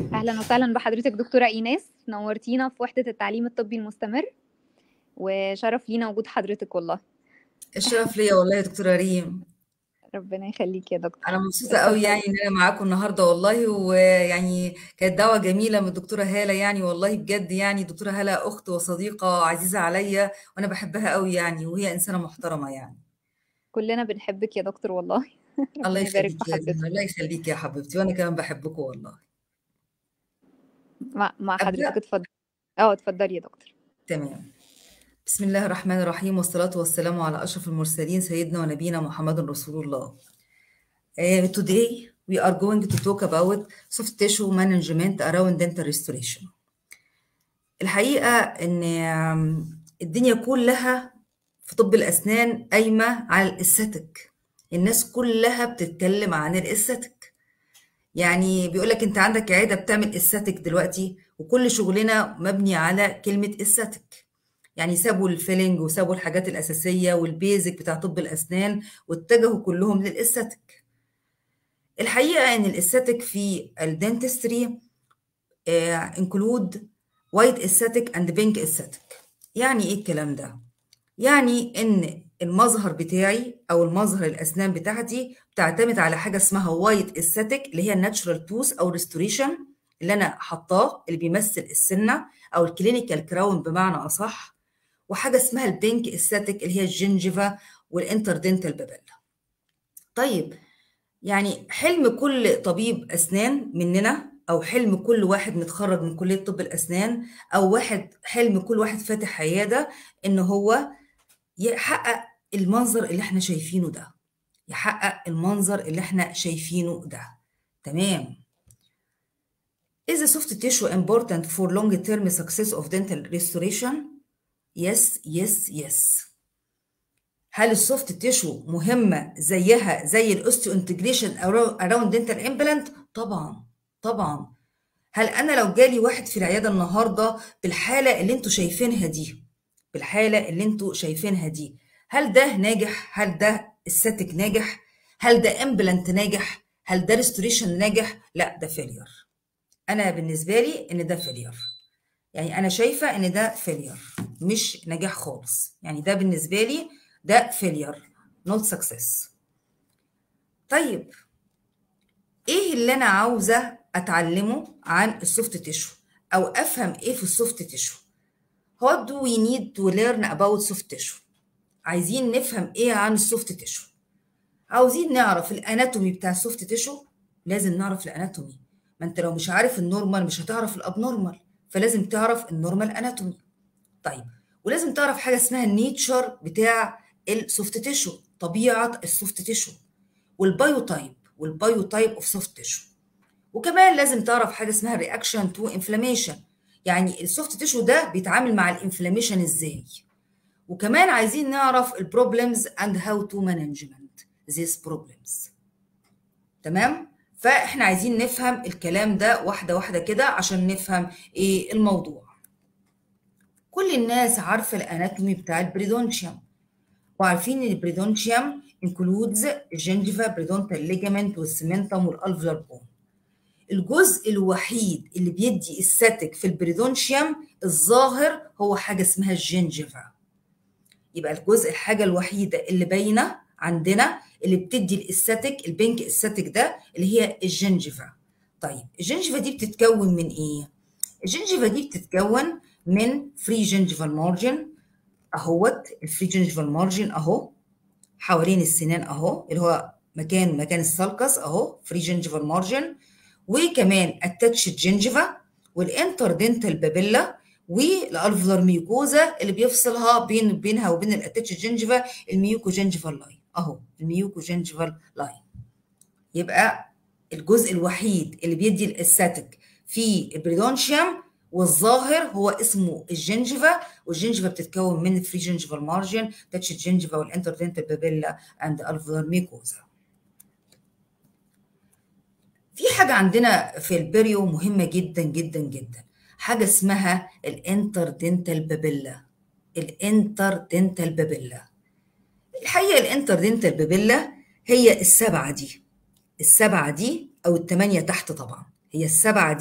أهلا وسهلا بحضرتك دكتورة إيناس نورتينا في وحدة التعليم الطبي المستمر وشرف لينا وجود حضرتك والله الشرف ليا والله يا دكتورة ريم ربنا يخليك يا دكتور أنا مبسوطة قوي يعني إن أنا معاكم النهاردة والله ويعني كانت دعوة جميلة من الدكتورة هالة يعني والله بجد يعني دكتورة هالة أخت وصديقة عزيزة عليا وأنا بحبها قوي يعني وهي إنسانة محترمة يعني كلنا بنحبك يا دكتور والله الله ربنا يبارك يخليك في يا حضرتك زينة الله يخليك يا حبيبتي وأنا كمان بحبكم والله مع, مع حضرتك أبدأ اتفضل اه اتفضلي يا دكتور تمام بسم الله الرحمن الرحيم والصلاة والسلام على أشرف المرسلين سيدنا ونبينا محمد رسول الله Uh, today we are going to talk about soft tissue management around dental restoration. الحقيقة إن آم، الدنيا كلها في طب الأسنان قايمة على الإستاتيك الناس كلها بتتكلم عن الإستاتيك يعني بيقولك أنت عندك عيادة بتعمل إستاتيك دلوقتي وكل شغلنا مبني على كلمة إستاتيك يعني سابوا الفيلينج وسابوا الحاجات الأساسية والبيزك بتاع طب الأسنان واتجهوا كلهم للإستاتيك الحقيقة إن الإستاتيك في الدنتستري انكلود وايت استاتيك اند بينك استاتيك يعني ايه الكلام ده يعني ان المظهر بتاعي او المظهر الاسنان بتاعتي بتعتمد على حاجه اسمها وايت استاتيك اللي هي الناتشرال توث او ريستوريشن اللي انا حطاه اللي بيمثل السنه او الكلينيكال كراون بمعنى اصح وحاجه اسمها البينك استاتيك اللي هي الجنجفا والانتردنتال بابيلا طيب يعني حلم كل طبيب أسنان مننا أو حلم كل واحد متخرج من كلية طب الأسنان أو واحد حلم كل واحد فاتح عيادة إن هو يحقق المنظر اللي احنا شايفينه ده يحقق المنظر اللي احنا شايفينه ده تمام Is the soft tissue important for long-term success of dental restoration? Yes, yes, yes. هل السوفت تيشو مهمة زيها زي الاوستيو انتجريشن اراوند دنتال امبلانت؟ طبعا طبعا هل انا لو جالي واحد في العيادة النهاردة بالحالة اللي انتوا شايفينها دي بالحالة اللي انتوا شايفينها دي هل ده ناجح؟ هل ده الستك ناجح؟ هل ده امبلانت ناجح؟ هل ده ريستوريشن ناجح؟ لا ده فيلير انا بالنسبة لي ان ده فيلير يعني انا شايفة ان ده فيلير مش نجاح خالص يعني ده بالنسبة لي ده فيلير نوت سكسس طيب ايه اللي انا عاوزه اتعلمه عن السوفت تيشو او افهم ايه في السوفت تيشو what do we need to learn about soft tissue عايزين نفهم ايه عن السوفت تيشو عاوزين نعرف الاناتومي بتاع السوفت تيشو لازم نعرف الاناتومي ما انت لو مش عارف النورمال مش هتعرف الابنورمال فلازم تعرف النورمال اناتومي طيب ولازم تعرف حاجه اسمها النيتشر بتاع السوفت تيشو طبيعه السوفت تيشو والبايو تايب والبايو تايب اوف سوفت تيشو وكمان لازم تعرف حاجه اسمها رياكشن تو انفلاميشن يعني السوفت تيشو ده بيتعامل مع الانفلاميشن ازاي وكمان عايزين نعرف البروبلمز اند هاو تو مانجمنت these problems تمام فاحنا عايزين نفهم الكلام ده واحده واحده كده عشان نفهم ايه الموضوع كل الناس عارفه الاناتومي بتاع البريدونشيوم وعارفين ان البريدونشيوم includes الجنجفا بريدونتال ليجامنت والسمنتم والالفلر بون الجزء الوحيد اللي بيدي الساتيك في البريدونشيوم الظاهر هو حاجه اسمها الجنجفا يبقى الجزء الحاجه الوحيده اللي باينه عندنا اللي بتدي الاستاتيك البنك استاتيك ده اللي هي الجنجفا طيب الجنجفا دي بتتكون من ايه الجنجفا دي بتتكون من فري جنجفال مارجن اهوت الفري جنجفال مارجن اهو حوالين السنان اهو اللي هو مكان مكان السالكس اهو فري جنجفال مارجن وكمان اتاتش جنجفا والانتردنتال بابيلا والالفلر ميوكوزا اللي بيفصلها بين بينها وبين الاتاتش جنجفا الميوكو جنجفال لاين اهو الميوكو جنجفال لاين يبقى الجزء الوحيد اللي بيدي الاستاتيك في البريدونشيوم والظاهر هو اسمه الجنجفا والجنجفا بتتكون من الفري جنجفال مارجن تاتش الجنجفا والانتردنتال بابيلا اند الفولار ميكوزا في حاجه عندنا في البريو مهمه جدا جدا جدا حاجه اسمها الانتردنتال بابيلا الانتردنتال بابيلا الحقيقه الانتردنتال بابيلا هي السبعه دي السبعه دي او الثمانيه تحت طبعا هي السبعه دي في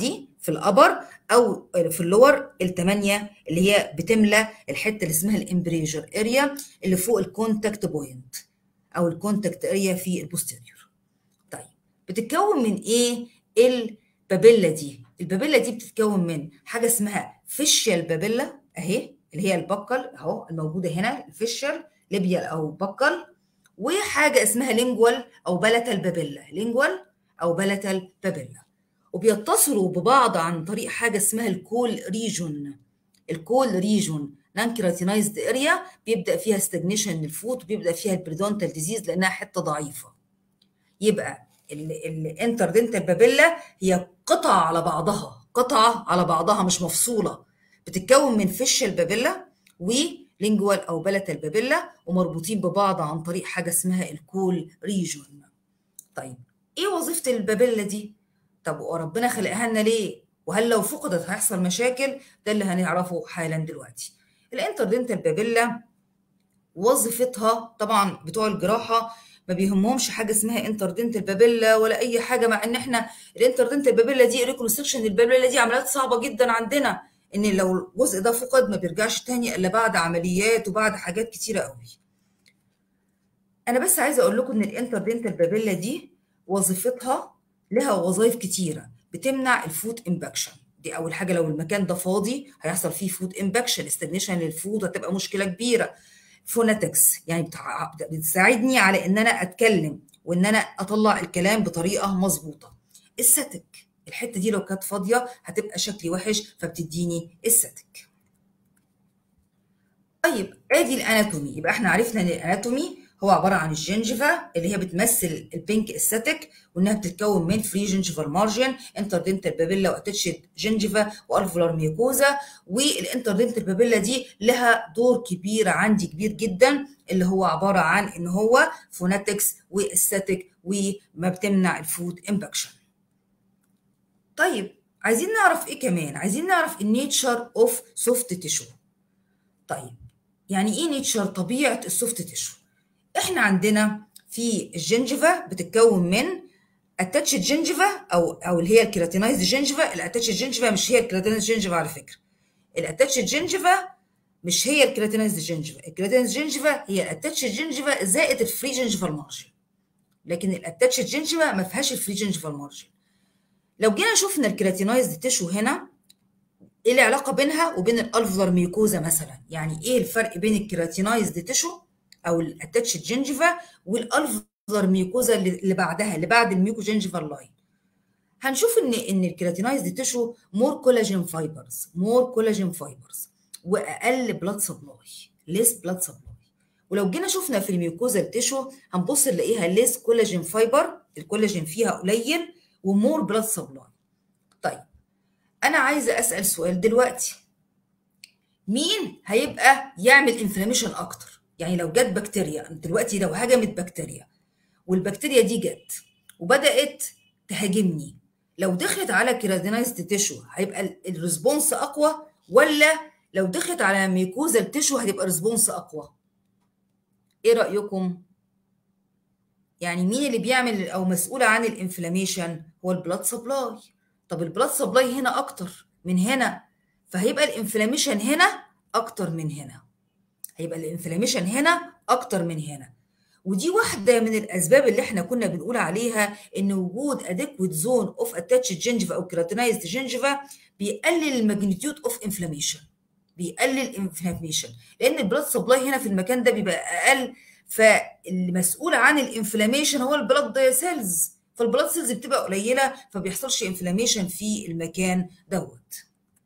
في الابر او في اللور الثمانيه اللي هي بتملى الحته اللي اسمها الامبريجر اريا اللي فوق الكونتاكت بوينت او الكونتاكت اريا في البوستيريور طيب بتتكون من ايه البابيلا دي البابيلا دي بتتكون من حاجه اسمها فيشيال بابيلا اهي اللي هي البقل اهو الموجوده هنا الفيشيال ليبيال او بقل وحاجه اسمها لينجوال او بلتال بابيلا لينجوال او بلتال بابيلا وبيتصلوا ببعض عن طريق حاجه اسمها الكول ريجون الكول ريجون نان كيراتينايزد اريا بيبدا فيها ستاجنيشن للفوت وبيبدا فيها البريدونتال ديزيز لانها حته ضعيفه يبقى الانتردنتال بابيلا هي قطعه على بعضها قطعه على بعضها مش مفصوله بتتكون من فيشل بابيلا ولينجوال او بلتال بابيلا ومربوطين ببعض عن طريق حاجه اسمها الكول ريجون طيب ايه وظيفه البابيلا دي طب وربنا خلقها لنا ليه وهل لو فقدت هيحصل مشاكل ده اللي هنعرفه حالا دلوقتي الانتردنتال بابيلا وظيفتها طبعا بتوع الجراحه ما بيهمهمش حاجه اسمها انتردنتال بابيلا ولا اي حاجه مع ان احنا الانتردنتال بابيلا دي ريكونستركشن البابيلا دي عمليات صعبه جدا عندنا ان لو الجزء ده فقد ما بيرجعش تاني الا بعد عمليات وبعد حاجات كتيره قوي انا بس عايزه اقول لكم ان الانتردنتال بابيلا دي وظيفتها لها وظائف كتيره بتمنع الفوت امباكشن دي اول حاجه لو المكان ده فاضي هيحصل فيه فوت امباكشن استجنيشن للفوت هتبقى مشكله كبيره فوناتكس يعني بتساعدني على ان انا اتكلم وان انا اطلع الكلام بطريقه مظبوطه الستك الحته دي لو كانت فاضيه هتبقى شكلي وحش فبتديني الستك طيب ادي الاناتومي يبقى احنا عرفنا ان الاناتومي هو عباره عن الجنجفا اللي هي بتمثل البينك استاتيك وانها بتتكون من فري جنجفال مارجن انتردنتال بابيلا واتاتشد جنجفا والفولار ميوكوزا والانتردنتال بابيلا دي لها دور كبير عندي كبير جدا اللي هو عباره عن ان هو فوناتكس واستاتيك وما بتمنع الفود امباكشن طيب عايزين نعرف ايه كمان عايزين نعرف النيتشر اوف سوفت تيشو طيب يعني ايه نيتشر طبيعه السوفت تيشو احنا عندنا في الجنجفا بتتكون من اتاتشد جنجفا او او اللي هي الكيراتينايزد جنجفا الاتاتشد جنجفا مش هي الكيراتينايزد جنجفا على فكره الاتاتشد جنجفا مش هي الكيراتينايزد جنجفا الكيراتينايزد جنجفا هي الاتاتشد جنجفا زائد الفري جنجفال مارجن لكن الاتاتشد جنجفا ما فيهاش الفري جنجفال مارجن لو جينا شفنا الكيراتينايزد تيشو هنا ايه العلاقه بينها وبين الالفلر ميوكوزا مثلا يعني ايه الفرق بين الكيراتينايزد تيشو او الاتاتشد جنجفا والالفلر ميوكوزا اللي بعدها اللي بعد الميوكو جنجفال لاين هنشوف ان ان الكيراتينايزد تيشو مور كولاجين فايبرز مور كولاجين فايبرز واقل بلاد سبلاي ليس بلاد سبلاي ولو جينا شفنا في الميوكوزا التيشو هنبص نلاقيها ليس كولاجين فايبر الكولاجين فيها قليل ومور بلاد سبلاي طيب انا عايزه اسال سؤال دلوقتي مين هيبقى يعمل انفلاميشن اكتر يعني لو جت بكتيريا دلوقتي لو هجمت بكتيريا والبكتيريا دي جت وبدات تهاجمني لو دخلت على كيراتينايزد تيشو هيبقى الريسبونس اقوى ولا لو دخلت على ميكوزا التيشو هتبقى ريسبونس اقوى ايه رايكم يعني مين اللي بيعمل او مسؤول عن الانفلاميشن هو البلاد سبلاي طب البلاد سبلاي هنا اكتر من هنا فهيبقى الانفلاميشن هنا اكتر من هنا هيبقى الانفلاميشن هنا اكتر من هنا ودي واحده من الاسباب اللي احنا كنا بنقول عليها ان وجود اديكويت زون اوف اتاتشد جنجفا او كيراتينايزد جنجفا بيقلل الماجنتيود اوف انفلاميشن بيقلل الانفلاميشن لان البلاد سبلاي هنا في المكان ده بيبقى اقل فالمسؤول عن الانفلاميشن هو البلاد سيلز فالبلاد سيلز بتبقى قليله فبيحصلش انفلاميشن في المكان دوت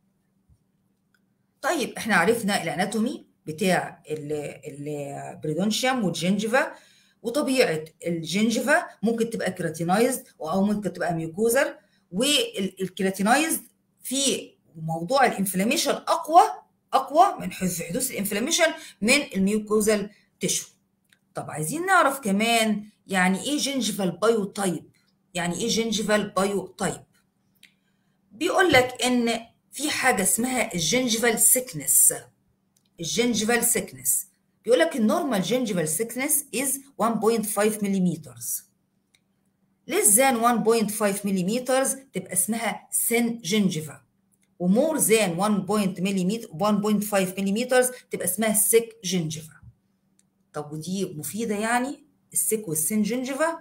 طيب احنا عرفنا الاناتومي بتاع البريدونشيوم والجنجفا وطبيعه الجنجفا ممكن تبقى كيراتينايزد او ممكن تبقى ميوكوزر والكيراتينايزد في موضوع الانفلاميشن اقوى اقوى من في حدوث الانفلاميشن من الميوكوزال تيشو طب عايزين نعرف كمان يعني ايه جنجفال بايو تايب يعني ايه جنجفال بايو تايب بيقول لك ان في حاجه اسمها الجنجفال سيكنس الجنجفال سيكنس بيقول لك النورمال جنجفال سيكنس از 1.5 ملم less than 1.5 ملم تبقى اسمها سن جنجفا ومور than 1 ملم 1.5 ملم تبقى اسمها سيك جنجفا طب ودي مفيدة يعني السيك والسن جنجفا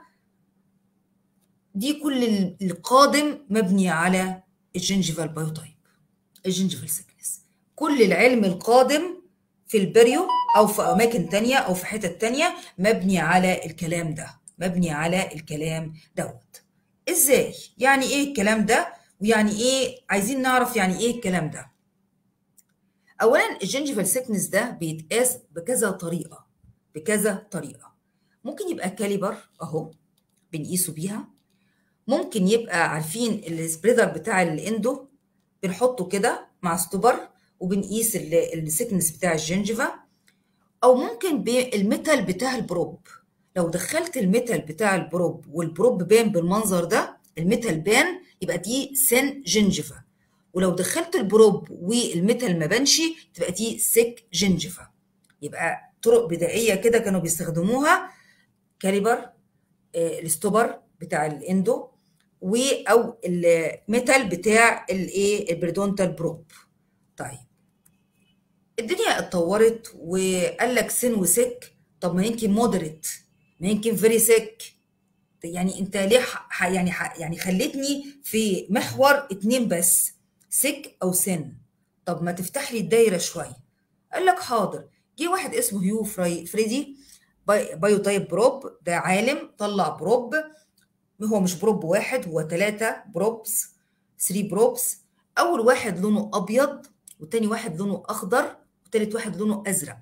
دي كل القادم مبني على الجنجفال بايوتايب الجنجفال سيكنس كل العلم القادم في البريو او في اماكن تانية او في حتت تانية مبني على الكلام ده مبني على الكلام دوت ازاي يعني ايه الكلام ده ويعني ايه عايزين نعرف يعني ايه الكلام ده اولا الجنجفال سيكنس ده بيتقاس بكذا طريقه بكذا طريقه ممكن يبقى كاليبر اهو بنقيسه بيها ممكن يبقى عارفين السبريدر بتاع الاندو بنحطه كده مع ستوبر وبنقيس السكنس بتاع الجنجفا او ممكن بالميتال بتاع البروب لو دخلت الميتال بتاع البروب والبروب بان بالمنظر ده الميتال بان يبقى دي سن جنجفا ولو دخلت البروب والميتال ما بانش تبقى دي سيك جنجفا يبقى طرق بدائيه كده كانوا بيستخدموها كاليبر الستوبر بتاع الاندو و او الميتال بتاع الايه البريدونتال بروب طيب الدنيا اتطورت وقال لك سن وسك طب ما يمكن مودريت ما يمكن فيري سك يعني انت ليه ح... يعني ح... يعني خلتني في محور اتنين بس سك او سن طب ما تفتح لي الدايره شويه قال لك حاضر جه واحد اسمه هيو فري... فريدي باي... بايوتايب بروب ده عالم طلع بروب هو مش بروب واحد هو ثلاثة بروبس 3 بروبس أول واحد لونه أبيض والتاني واحد لونه أخضر والتالت واحد لونه أزرق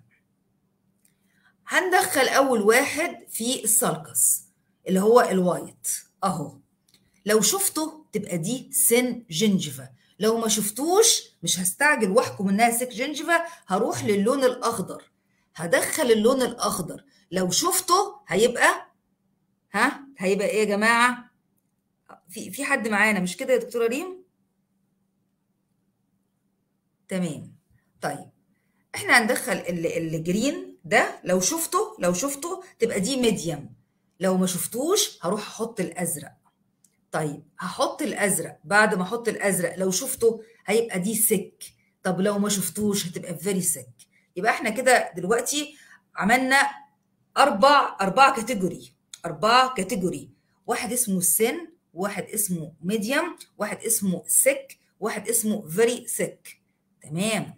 هندخل أول واحد في السالكس اللي هو الوايت أهو لو شفته تبقى دي سن جنجفا لو ما شفتوش مش هستعجل واحكم انها سك جنجفا هروح للون الاخضر هدخل اللون الاخضر لو شفته هيبقى ها هيبقى ايه يا جماعه في في حد معانا مش كده يا دكتوره ريم تمام طيب احنا هندخل الجرين ده لو شفته لو شفته تبقى دي ميديم لو ما شفتوش هروح احط الازرق طيب هحط الازرق بعد ما احط الازرق لو شفته هيبقى دي سك طب لو ما شفتوش هتبقى فيري سك يبقى احنا كده دلوقتي عملنا اربع اربع كاتيجوري أربعة كاتيجوري واحد اسمه سن واحد اسمه ميديوم واحد اسمه سك واحد اسمه فيري سك تمام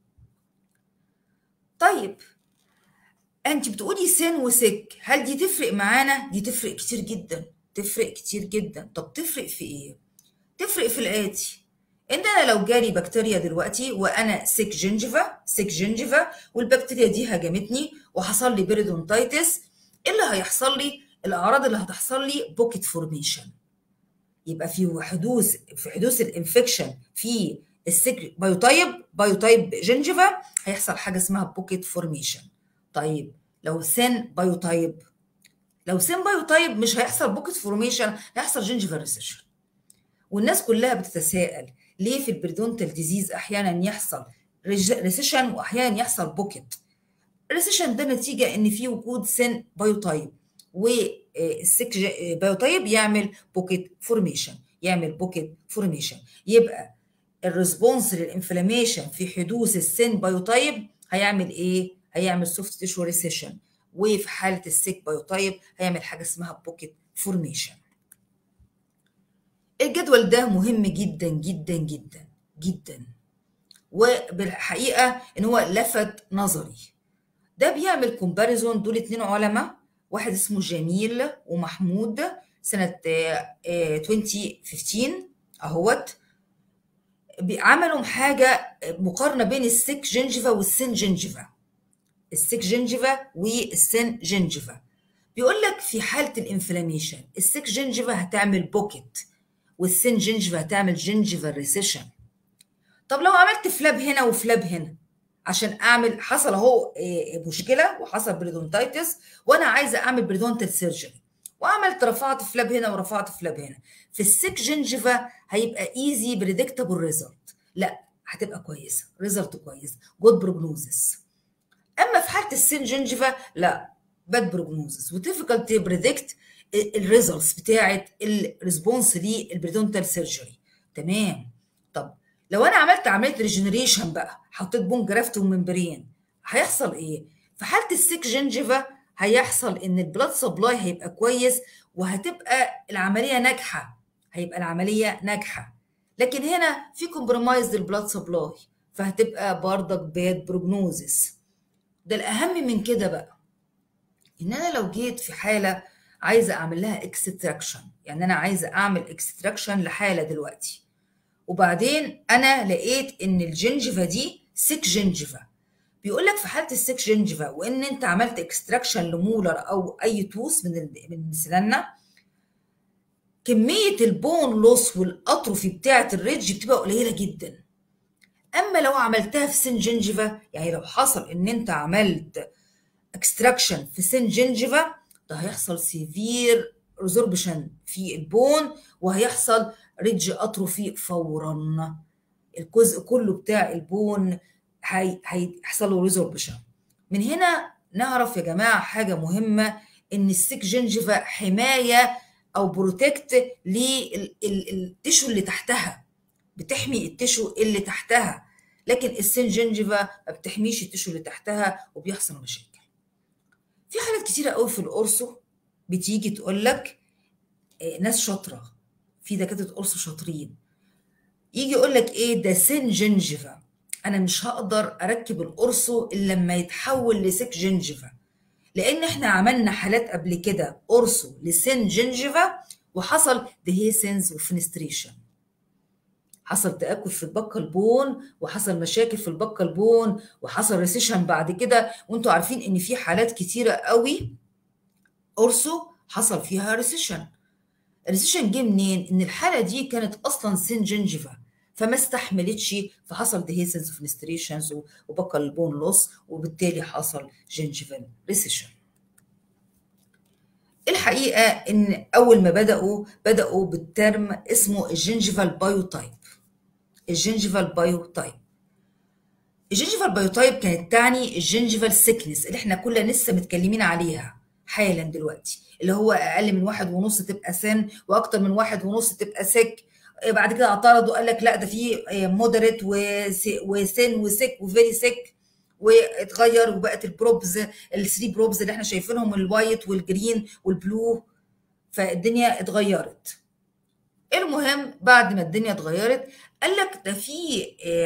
طيب انت بتقولي سن وسك هل دي تفرق معانا دي تفرق كتير جدا تفرق كتير جدا طب تفرق في ايه تفرق في الاتي ان انا لو جالي بكتيريا دلوقتي وانا سيك جنجفا سيك جنجفا والبكتيريا دي هاجمتني وحصل لي بيريدونتايتس ايه اللي هيحصل لي الاعراض اللي هتحصل لي بوكيت فورميشن يبقى في حدوث في حدوث الانفكشن في السيك بايوتايب بايوتايب جنجفا هيحصل حاجه اسمها بوكيت فورميشن طيب لو سن بايوتايب لو سن بايوتايب مش هيحصل بوكيت فورميشن هيحصل جنجفا ريسيشن والناس كلها بتتساءل ليه في البريدونتال ديزيز احيانا يحصل ريسيشن واحيانا يحصل بوكيت الريسيشن ده نتيجه ان في وجود سن بايوتايب والسك بايوتايب يعمل بوكيت فورميشن يعمل بوكيت فورميشن يبقى الريسبونس للانفلاميشن في حدوث السن بايوتايب هيعمل ايه؟ هيعمل سوفت تيشو ريسيشن وفي حاله السيك بايوتايب هيعمل حاجه اسمها بوكيت فورميشن الجدول ده مهم جدا جدا جدا جدا وبالحقيقه ان هو لفت نظري ده بيعمل كومباريزون دول اتنين علماء واحد اسمه جميل ومحمود سنة 2015 اهوت عملوا حاجة مقارنة بين السيك جنجفا والسن جنجفا السيك جنجفا والسن جنجفا بيقول لك في حالة الانفلاميشن السيك جنجفا هتعمل بوكيت والسن جنجفا هتعمل جنجفا ريسيشن طب لو عملت فلاب هنا وفلاب هنا عشان اعمل حصل اهو مشكله وحصل بريدونتايتس وانا عايزه اعمل بريدونتال سيرجري وعملت رفعت فلاب هنا ورفعت فلاب هنا في السيك جنجفا هيبقى ايزي بريدكتابل ريزلت لا هتبقى كويسه ريزلت كويس جود بروجنوزس اما في حاله السن جنجفا لا باد بروجنوزس وديفيكالت بريدكت الريزلتس بتاعه الريسبونس للبريدونتال سيرجري تمام طب لو انا عملت عمليه ريجنريشن بقى حطيت بون جرافت وممبرين هيحصل ايه في حاله السيك جنجيفا هيحصل ان البلاد سبلاي هيبقى كويس وهتبقى العمليه ناجحه هيبقى العمليه ناجحه لكن هنا في كومبرومايز للبلاد سبلاي فهتبقى بردك باد بروجنوزس ده الاهم من كده بقى ان انا لو جيت في حاله عايزه اعمل لها اكستراكشن يعني انا عايزه اعمل اكستراكشن لحاله دلوقتي وبعدين انا لقيت ان الجنجفه دي سيك جنجفه بيقول لك في حاله السيك جنجفه وان انت عملت اكستراكشن لمولر او اي توس من من سناننا كميه البون لوس والاتروفي بتاعه الريدج بتبقى قليله جدا اما لو عملتها في سن جنجفه يعني لو حصل ان انت عملت اكستراكشن في سن جنجفه ده هيحصل سيفير ريزوربشن في البون وهيحصل ريدج اتروفي فورا الجزء كله بتاع البون هيحصل له ريزوربشن من هنا نعرف يا جماعه حاجه مهمه ان السيك جنجفه حمايه او بروتكت للتشو اللي تحتها بتحمي التشو اللي تحتها لكن السن جنجفا ما بتحميش التشو اللي تحتها وبيحصل مشاكل في حالات كتيره قوي في القرصو بتيجي تقول لك ناس شاطره في دكاتره قرصو شاطرين يجي يقول لك ايه ده سن جنجفا انا مش هقدر اركب القرصو الا لما يتحول لسك جنجفا لان احنا عملنا حالات قبل كده قرصو لسن جنجفا وحصل دهيسنز وفنستريشن حصل تاكل في البقه البون وحصل مشاكل في البقه البون وحصل ريسيشن بعد كده وانتوا عارفين ان في حالات كتيره قوي قرصو حصل فيها ريسيشن الريسيشن جه منين ان الحاله دي كانت اصلا سن جنجفا فما استحملتش فحصل ديهيسنس فنستريشنز وبقى البون لوس وبالتالي حصل جنجفال ريسيشن الحقيقه ان اول ما بداوا بداوا بالترم اسمه الجنجفال بايوتايب الجنجفال بايوتايب الجنجفال بايوتايب كانت تعني الجنجفال سيكنس اللي احنا كلنا لسه متكلمين عليها حالا دلوقتي اللي هو اقل من واحد ونص تبقى سن واكتر من واحد ونص تبقى سك بعد كده اعترضوا قال لك لا ده في مودريت وسن وسك وفيري سك واتغير وبقت البروبز الثري بروبز اللي احنا شايفينهم الوايت والجرين والبلو فالدنيا اتغيرت المهم بعد ما الدنيا اتغيرت قال لك ده في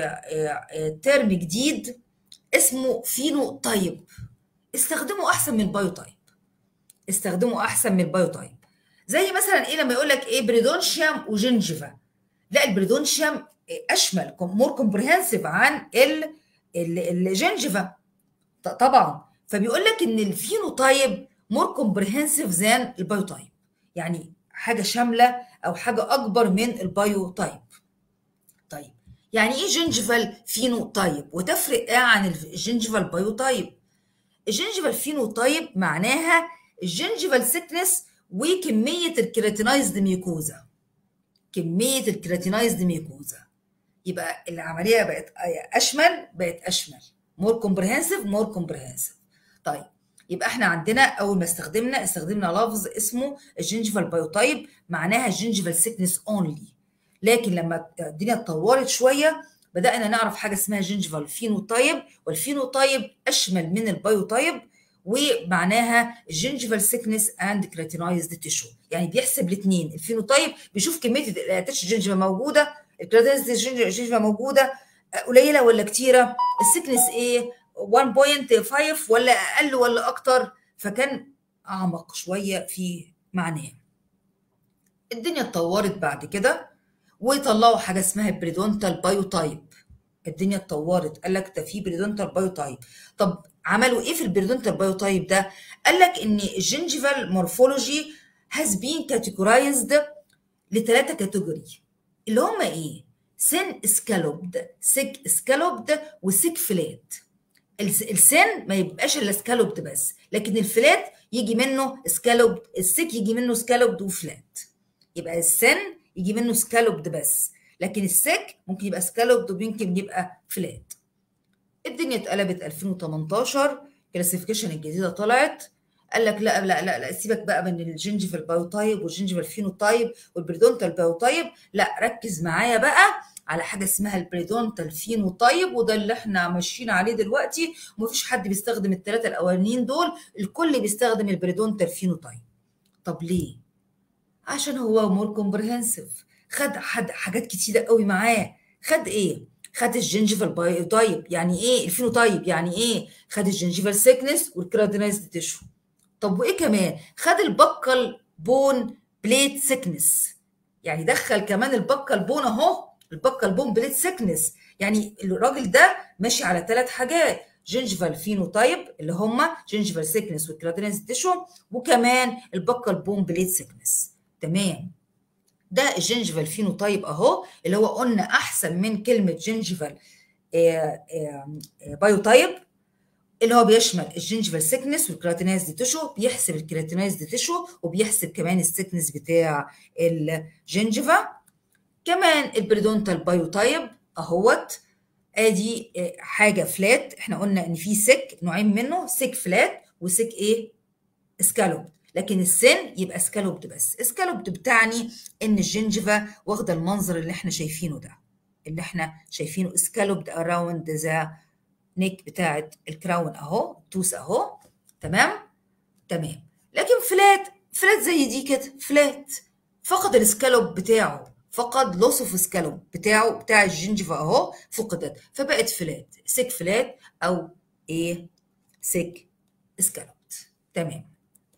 ترم جديد اسمه فينو تايب استخدمه احسن من البايو تايب استخدمه احسن من البايو تايب زي مثلا ايه لما يقول لك ايه بريدونشيوم وجنجفا لا البريدونشيوم اشمل مور كومبريهنسيف عن ال الجنجفا طبعا فبيقول لك ان الفينوتايب مور كومبريهنسيف ذان البايوتايب يعني حاجه شامله او حاجه اكبر من البايوتايب طيب يعني ايه جنجفال فينوتايب وتفرق ايه عن الجنجفال بايوتايب الجنجفال فينوتايب معناها الجنجفال سيكنس وكميه الكيراتينايزد ميوكوزا كميه الكيراتينايزد ميوكوزا يبقى العمليه بقت اشمل بقت اشمل مور كومبريهنسيف مور كومبريهنسيف طيب يبقى احنا عندنا اول ما استخدمنا استخدمنا لفظ اسمه الجنجفال بايوتايب معناها الجنجفال سيكنس اونلي لكن لما الدنيا اتطورت شويه بدانا نعرف حاجه اسمها جنجفال فينوتايب والفينوتايب اشمل من البايوتايب ومعناها جنجفال سيكنس اند كراتينايزد تيشو يعني بيحسب الاثنين الفينوتايب بيشوف كميه الاتاتش جنجفا موجوده الكراتينايزد جنجفا موجوده قليله ولا كتيره السيكنس ايه 1.5 ولا اقل ولا اكتر فكان اعمق شويه في معناه الدنيا اتطورت بعد كده وطلعوا حاجه اسمها بريدونتال بايوتايب الدنيا اتطورت قال لك ده في بريدونتال بايوتايب طب عملوا ايه في البريدونتال بايوتايب ده قال لك ان الجنجيفال مورفولوجي هاز بين كاتيجورايزد لثلاثه كاتيجوري اللي هم ايه سن سكالوبد سك سكالوبد وسك فلات السن ما يبقاش الا سكالوبد بس لكن الفلات يجي منه سكالوبد السك يجي منه سكالوبد وفلات يبقى السن يجي منه سكالوبد بس لكن السك ممكن يبقى سكالوبد وممكن يبقى فلات الدنيا اتقلبت 2018 كلاسيفيكيشن الجديده طلعت قال لك لا لا لا لا سيبك بقى من الجنجفال بايوتايب والجنجفال فينوتايب والبريدونتال بايوتايب لا ركز معايا بقى على حاجه اسمها البريدونتال فينوتايب وده اللي احنا ماشيين عليه دلوقتي ومفيش حد بيستخدم الثلاثه الاولانيين دول الكل بيستخدم البريدونتال فينوتايب طب ليه عشان هو مور كومبرهنسيف خد حد حاجات كتيره قوي معاه خد ايه خد الجنجيفال بايوتايب يعني ايه الفينوتايب يعني ايه خد الجنجيفال سيكنس والكرادينايزد تيشو طب وايه كمان خد البكال بون بليت سيكنس يعني دخل كمان البكال بون اهو البكال بون بليت سيكنس يعني الراجل ده ماشي على ثلاث حاجات جنجيفال فينوتايب اللي هما جنجيفال سيكنس والكرادينايزد تيشو وكمان البكال بون بليت سيكنس تمام ده الجنجيفال فينوتايب اهو اللي هو قلنا احسن من كلمه جنجيفال بايوتايب اللي هو بيشمل الجنجيفال سيكنس والكراتينايز تيشو بيحسب الكراتينايز تيشو وبيحسب كمان السيكنس بتاع الجنجيفا كمان البريدونتال بايوتايب اهوت ادي حاجه فلات احنا قلنا ان في سيك نوعين منه سيك فلات وسيك ايه سكالوب لكن السن يبقى سكالوبد بس سكالوبد بتعني ان الجنجفة واخده المنظر اللي احنا شايفينه ده اللي احنا شايفينه سكالوبد اراوند ذا نيك بتاعت الكراون اهو توس اهو تمام تمام لكن فلات فلات زي دي كده فلات فقد السكالوب بتاعه فقد لوس اوف سكالوب بتاعه بتاع الجنجفة اهو فقدت فبقت فلات سيك فلات او ايه سيك سكالوبد تمام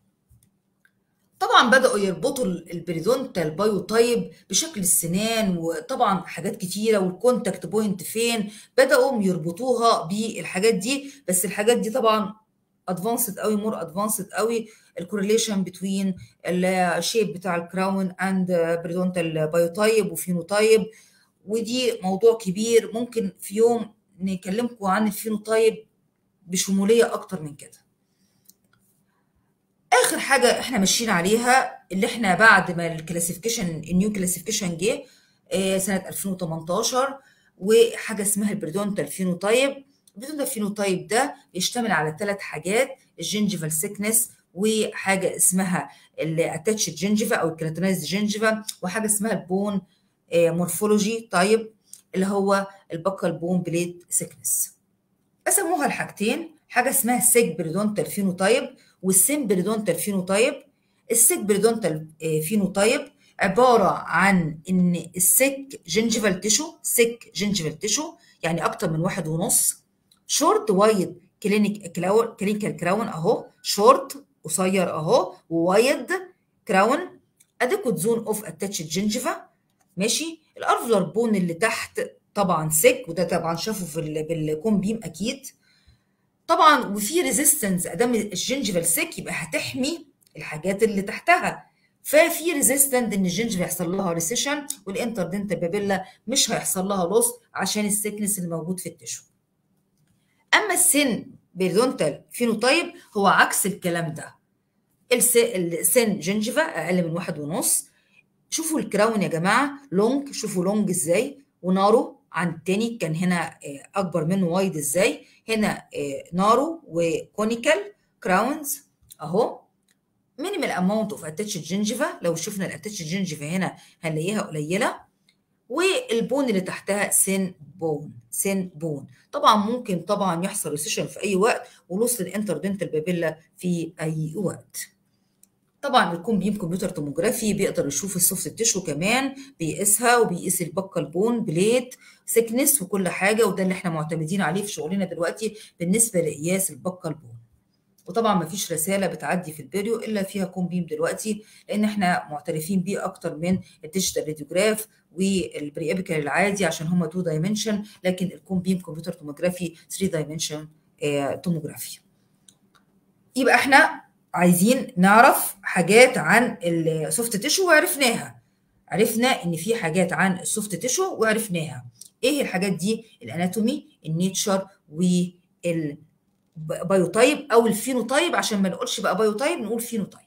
طبعا بدأوا يربطوا البريدونتال بايوتايب بشكل السنان وطبعا حاجات كتيرة والكونتاكت بوينت فين بدأوا يربطوها بالحاجات دي بس الحاجات دي طبعا ادفانسد قوي مور ادفانسد قوي الكورليشن بتوين الشيب بتاع الكراون اند بريدونتال بايوتايب وفينوتايب ودي موضوع كبير ممكن في يوم نكلمكم عن الفينوتايب بشمولية أكتر من كده اخر حاجه احنا ماشيين عليها اللي احنا بعد ما الكلاسيفيكيشن النيو كلاسيفيكيشن جه سنه 2018 وحاجه اسمها البريدونتال فينوتايب البريدونتال فينوتايب ده بيشتمل على ثلاث حاجات الجنجيفال سيكنس وحاجه اسمها الاتاتش جنجيفا او الكراتينايز جنجيفا وحاجه اسمها البون مورفولوجي تايب اللي هو البكال بون بليت سيكنس قسموها لحاجتين حاجه اسمها سيج بريدونتال فينوتايب والسين بريدونتال فينوتايب السيك بريدونتال فينوتايب عبارة عن إن السيك جنجيفال تيشو سيك جنجيفال تيشو يعني أكتر من واحد ونص شورت وايد كلينيك كلينيكال كراون أهو شورت قصير أهو ووايد كراون اديكوت زون اوف اتاتشد جنجيفا ماشي الارفلر بون اللي تحت طبعا سيك وده طبعا شافه في بالكوم بيم اكيد طبعا وفي ريزيستنس ادام الجنجفال سيك يبقى هتحمي الحاجات اللي تحتها ففي ريزيستنت ان الجنجفال يحصل لها ريسيشن والانتردنتال بابيلا مش هيحصل لها لوس عشان السيكنس اللي موجود في التشو اما السن بيريدونتال فينوتايب هو عكس الكلام ده السن جنجفا اقل من واحد ونص شوفوا الكراون يا جماعه لونج شوفوا لونج ازاي ونارو عن التاني كان هنا اكبر منه وايد ازاي هنا نارو وكونيكال كراونز اهو مينيمال اماونت اوف اتاتش جنجيفا لو شفنا الاتاتش جنجيفا هنا هنلاقيها قليله والبون اللي تحتها سن بون سن بون طبعا ممكن طبعا يحصل ريسيشن في اي وقت ولوس الانتردنتال بابيلا في اي وقت طبعا الكون بيم كمبيوتر توموجرافي بيقدر يشوف السوفت تيشو كمان بيقيسها وبيقيس البكال بون بليت سيكنس وكل حاجه وده اللي احنا معتمدين عليه في شغلنا دلوقتي بالنسبه لقياس البكال بون وطبعا ما فيش رساله بتعدي في البيريو الا فيها كون بيم دلوقتي لان احنا معترفين بيه اكتر من الديجيتال راديوجراف والبري ابيكال العادي عشان هم 2 دايمنشن لكن الكون بيم كمبيوتر توموجرافي 3 دايمنشن توموجرافي يبقى احنا عايزين نعرف حاجات عن السوفت تيشو وعرفناها عرفنا ان في حاجات عن السوفت تيشو وعرفناها ايه الحاجات دي الاناتومي النيتشر والبايوتايب او الفينوتايب عشان ما نقولش بقى بايوتايب نقول فينوتايب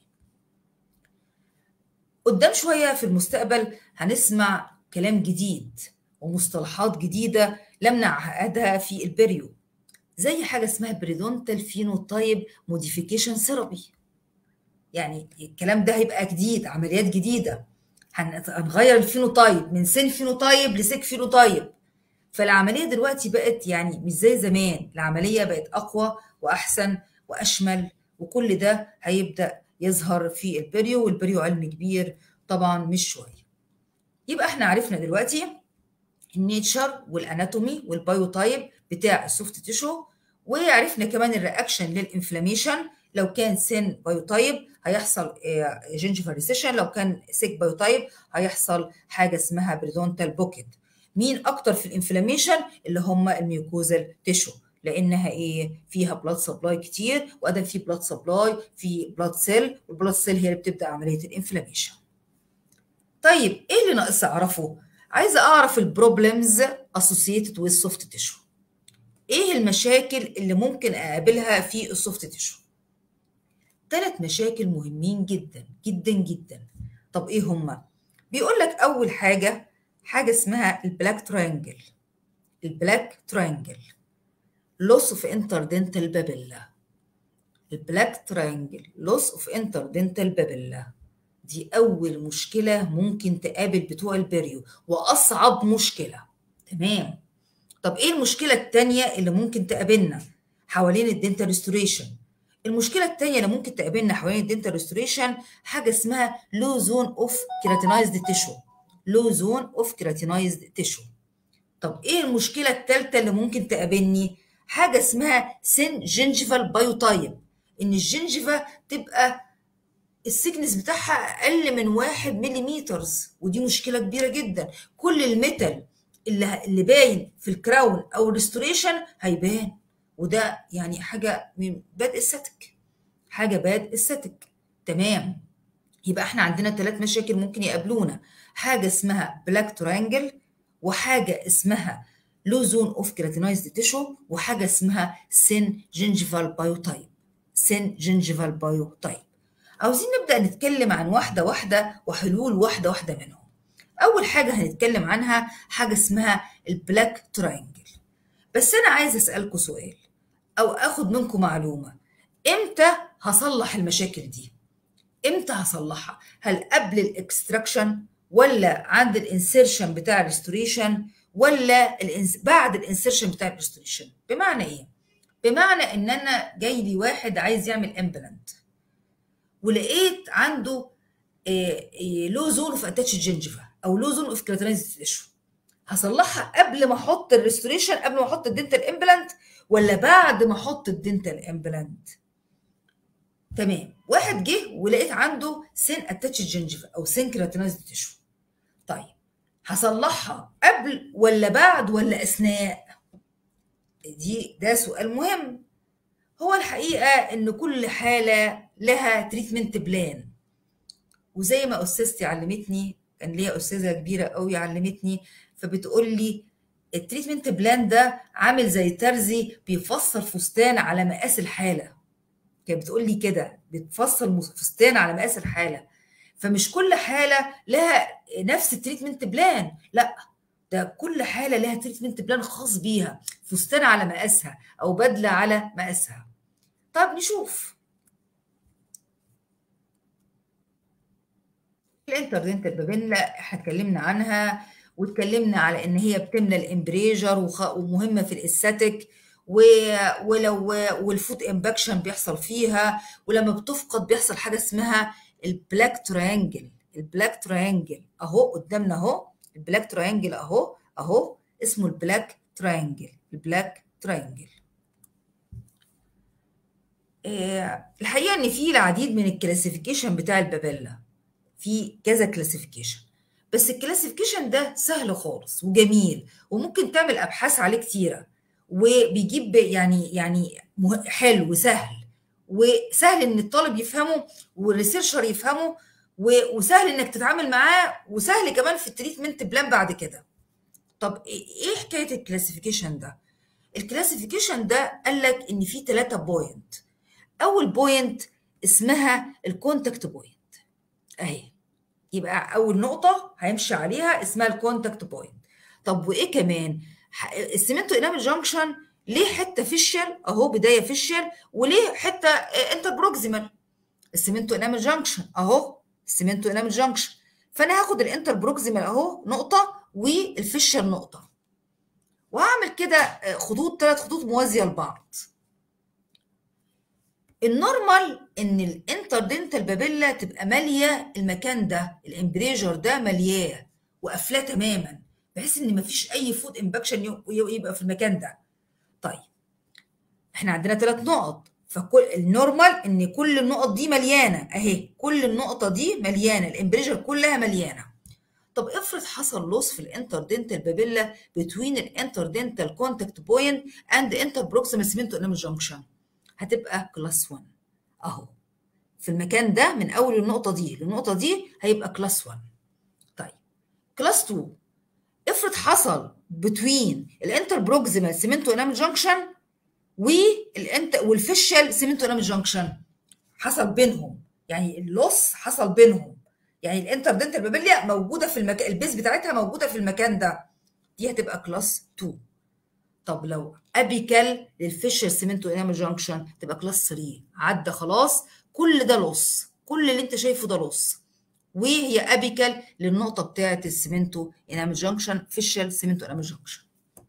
قدام شويه في المستقبل هنسمع كلام جديد ومصطلحات جديده لم نعهدها في البريو زي حاجه اسمها بريدونتال فينوتايب موديفيكيشن ثيرابي يعني الكلام ده هيبقى جديد عمليات جديده هنغير الفينوتايب من سين فينوتايب لسيك فينوتايب فالعمليه دلوقتي بقت يعني مش زي زمان العمليه بقت اقوى واحسن واشمل وكل ده هيبدا يظهر في البريو والبريو علم كبير طبعا مش شويه يبقى احنا عرفنا دلوقتي النيتشر والاناتومي والبايوتايب بتاع السوفت تيشو وعرفنا كمان الرياكشن للانفلاميشن لو كان سن بايوتايب هيحصل جينجيفال ريسيشن لو كان سيك بايوتايب هيحصل حاجه اسمها بريدونتال بوكيت مين اكتر في الانفلاميشن اللي هم الميوكوزال تيشو لانها ايه فيها بلاد سبلاي كتير وادام في بلاد سبلاي في بلاد سيل والبلاد سيل هي اللي بتبدا عمليه الانفلاميشن طيب ايه اللي ناقص اعرفه عايزه اعرف البروبلمز اسوسييتد ويز سوفت تيشو ايه المشاكل اللي ممكن اقابلها في السوفت تيشو ثلاث مشاكل مهمين جدا جدا جدا طب ايه هما بيقول لك اول حاجه حاجه اسمها البلاك تراينجل البلاك تراينجل loss of interdental papilla البلاك تراينجل loss of interdental papilla دي أول مشكلة ممكن تقابل بتوع البريو وأصعب مشكلة تمام طب إيه المشكلة التانية اللي ممكن تقابلنا حوالين الدنتال ريستوريشن المشكلة التانية اللي ممكن تقابلنا حوالين الدنتال ريستوريشن حاجة اسمها لو زون اوف كيراتينايزد تيشو لو زون اوف كيراتينايزد تيشو طب ايه المشكلة التالتة اللي ممكن تقابلني حاجة اسمها سن جينجيفال بايوتايب ان الجنجفة تبقى السكنس بتاعها اقل من واحد مليمترز ودي مشكله كبيره جدا كل الميتال اللي اللي باين في الكراون او الريستوريشن هيبان وده يعني حاجه من باد استاتيك حاجه باد استاتيك تمام يبقى احنا عندنا ثلاث مشاكل ممكن يقابلونا حاجه اسمها بلاك ترانجل وحاجه اسمها لو زون اوف كيراتينايزد تيشو وحاجه اسمها سين جينجيفال بايوتايب سين جينجيفال بايوتايب عاوزين نبدأ نتكلم عن واحدة واحدة وحلول واحدة واحدة منهم أول حاجة هنتكلم عنها حاجة اسمها البلاك تراينجل بس أنا عايز أسألكم سؤال أو أخد منكم معلومة إمتى هصلح المشاكل دي؟ إمتى هصلحها؟ هل قبل الإكستراكشن ولا عند الانسيرشن بتاع الريستوريشن ولا الانس... بعد الانسيرشن بتاع الريستوريشن؟ بمعنى إيه؟ بمعنى إن أنا جاي لي واحد عايز يعمل امبلانت ولقيت عنده لو زون اوف اتاتش جنجفا او لو زون اوف كريتينايز تيشو هصلحها قبل ما احط الريستوريشن قبل ما احط الدنتال امبلانت ولا بعد ما احط الدنتال امبلانت تمام واحد جه ولقيت عنده سين اتاتش جنجفا او سين كريتينايز تيشو طيب هصلحها قبل ولا بعد ولا اثناء دي ده سؤال مهم هو الحقيقه ان كل حاله لها تريتمنت بلان وزي ما استاذتي علمتني كان ليا استاذه كبيره قوي علمتني فبتقول لي التريتمنت بلان ده عامل زي ترزي بيفصل فستان على مقاس الحاله كانت بتقول لي كده بتفصل فستان على مقاس الحاله فمش كل حاله لها نفس التريتمنت بلان لا ده كل حاله لها تريتمنت بلان خاص بيها فستان على مقاسها او بدله على مقاسها طب نشوف الانتردنتال بابيلا احنا اتكلمنا عنها واتكلمنا على ان هي بتملى الامبريجر وخ... ومهمه في الاستاتيك و... ولو والفوت امباكشن بيحصل فيها ولما بتفقد بيحصل حاجه اسمها البلاك تريانجل البلاك تريانجل اهو قدامنا اهو البلاك تريانجل اهو اهو اسمه البلاك تريانجل البلاك تريانجل الحقيقه ان في العديد من الكلاسيفيكيشن بتاع البابيلا في كذا كلاسيفيكيشن بس الكلاسيفيكيشن ده سهل خالص وجميل وممكن تعمل ابحاث عليه كتيره وبيجيب يعني يعني حلو وسهل وسهل ان الطالب يفهمه والريسيرشر يفهمه وسهل انك تتعامل معاه وسهل كمان في التريتمنت بلان بعد كده طب ايه حكايه الكلاسيفيكيشن ده الكلاسيفيكيشن ده قال لك ان في ثلاثه بوينت اول بوينت اسمها الكونتاكت بوينت اهي يبقى اول نقطه هيمشي عليها اسمها الكونتاكت بوينت طب وايه كمان السيمنتو انامل جانكشن ليه حته فيشل اهو بدايه فيشل وليه حته انتر بروكسيمال السيمنتو انامل جانكشن اهو السيمنتو انامل جانكشن فانا هاخد الانتر بروكسيمال اهو نقطه والفيشر نقطه وهعمل كده خطوط ثلاث خطوط موازيه لبعض النورمال ان الانتردنتال بابيلا تبقى ماليه المكان ده الامبريجر ده ملياه وقافلاه تماما بحيث ان مفيش اي فود امباكشن يبقى في المكان ده طيب احنا عندنا ثلاث نقط فكل النورمال ان كل النقط دي مليانه اهي كل النقطه دي مليانه الامبريجر كلها مليانه طب افرض حصل لوس في الانتردنتال بابيلا بتوين الانتردنتال كونتاكت بوينت اند انتر بروكسيمال سيمنتو انامل جانكشن هتبقى كلاس 1 اهو في المكان ده من اول النقطه دي للنقطه دي هيبقى كلاس 1 طيب كلاس 2 افرض حصل بتوين الانتر بروكسيمال سيمنتو انامل جانكشن والانت والفيشال سيمنتو انامل جانكشن حصل بينهم يعني اللوس حصل بينهم يعني الانتردنتال بابيليا موجوده في المكان البيز بتاعتها موجوده في المكان ده دي هتبقى كلاس 2 طب لو ابيكال للفيشر سيمنتو انامل جانكشن تبقى كلاس 3 عدى خلاص كل ده لوس كل اللي انت شايفه ده لوس وهي ابيكال للنقطه بتاعه السيمنتو انامل جانكشن فيشر سيمنتو انامل جانكشن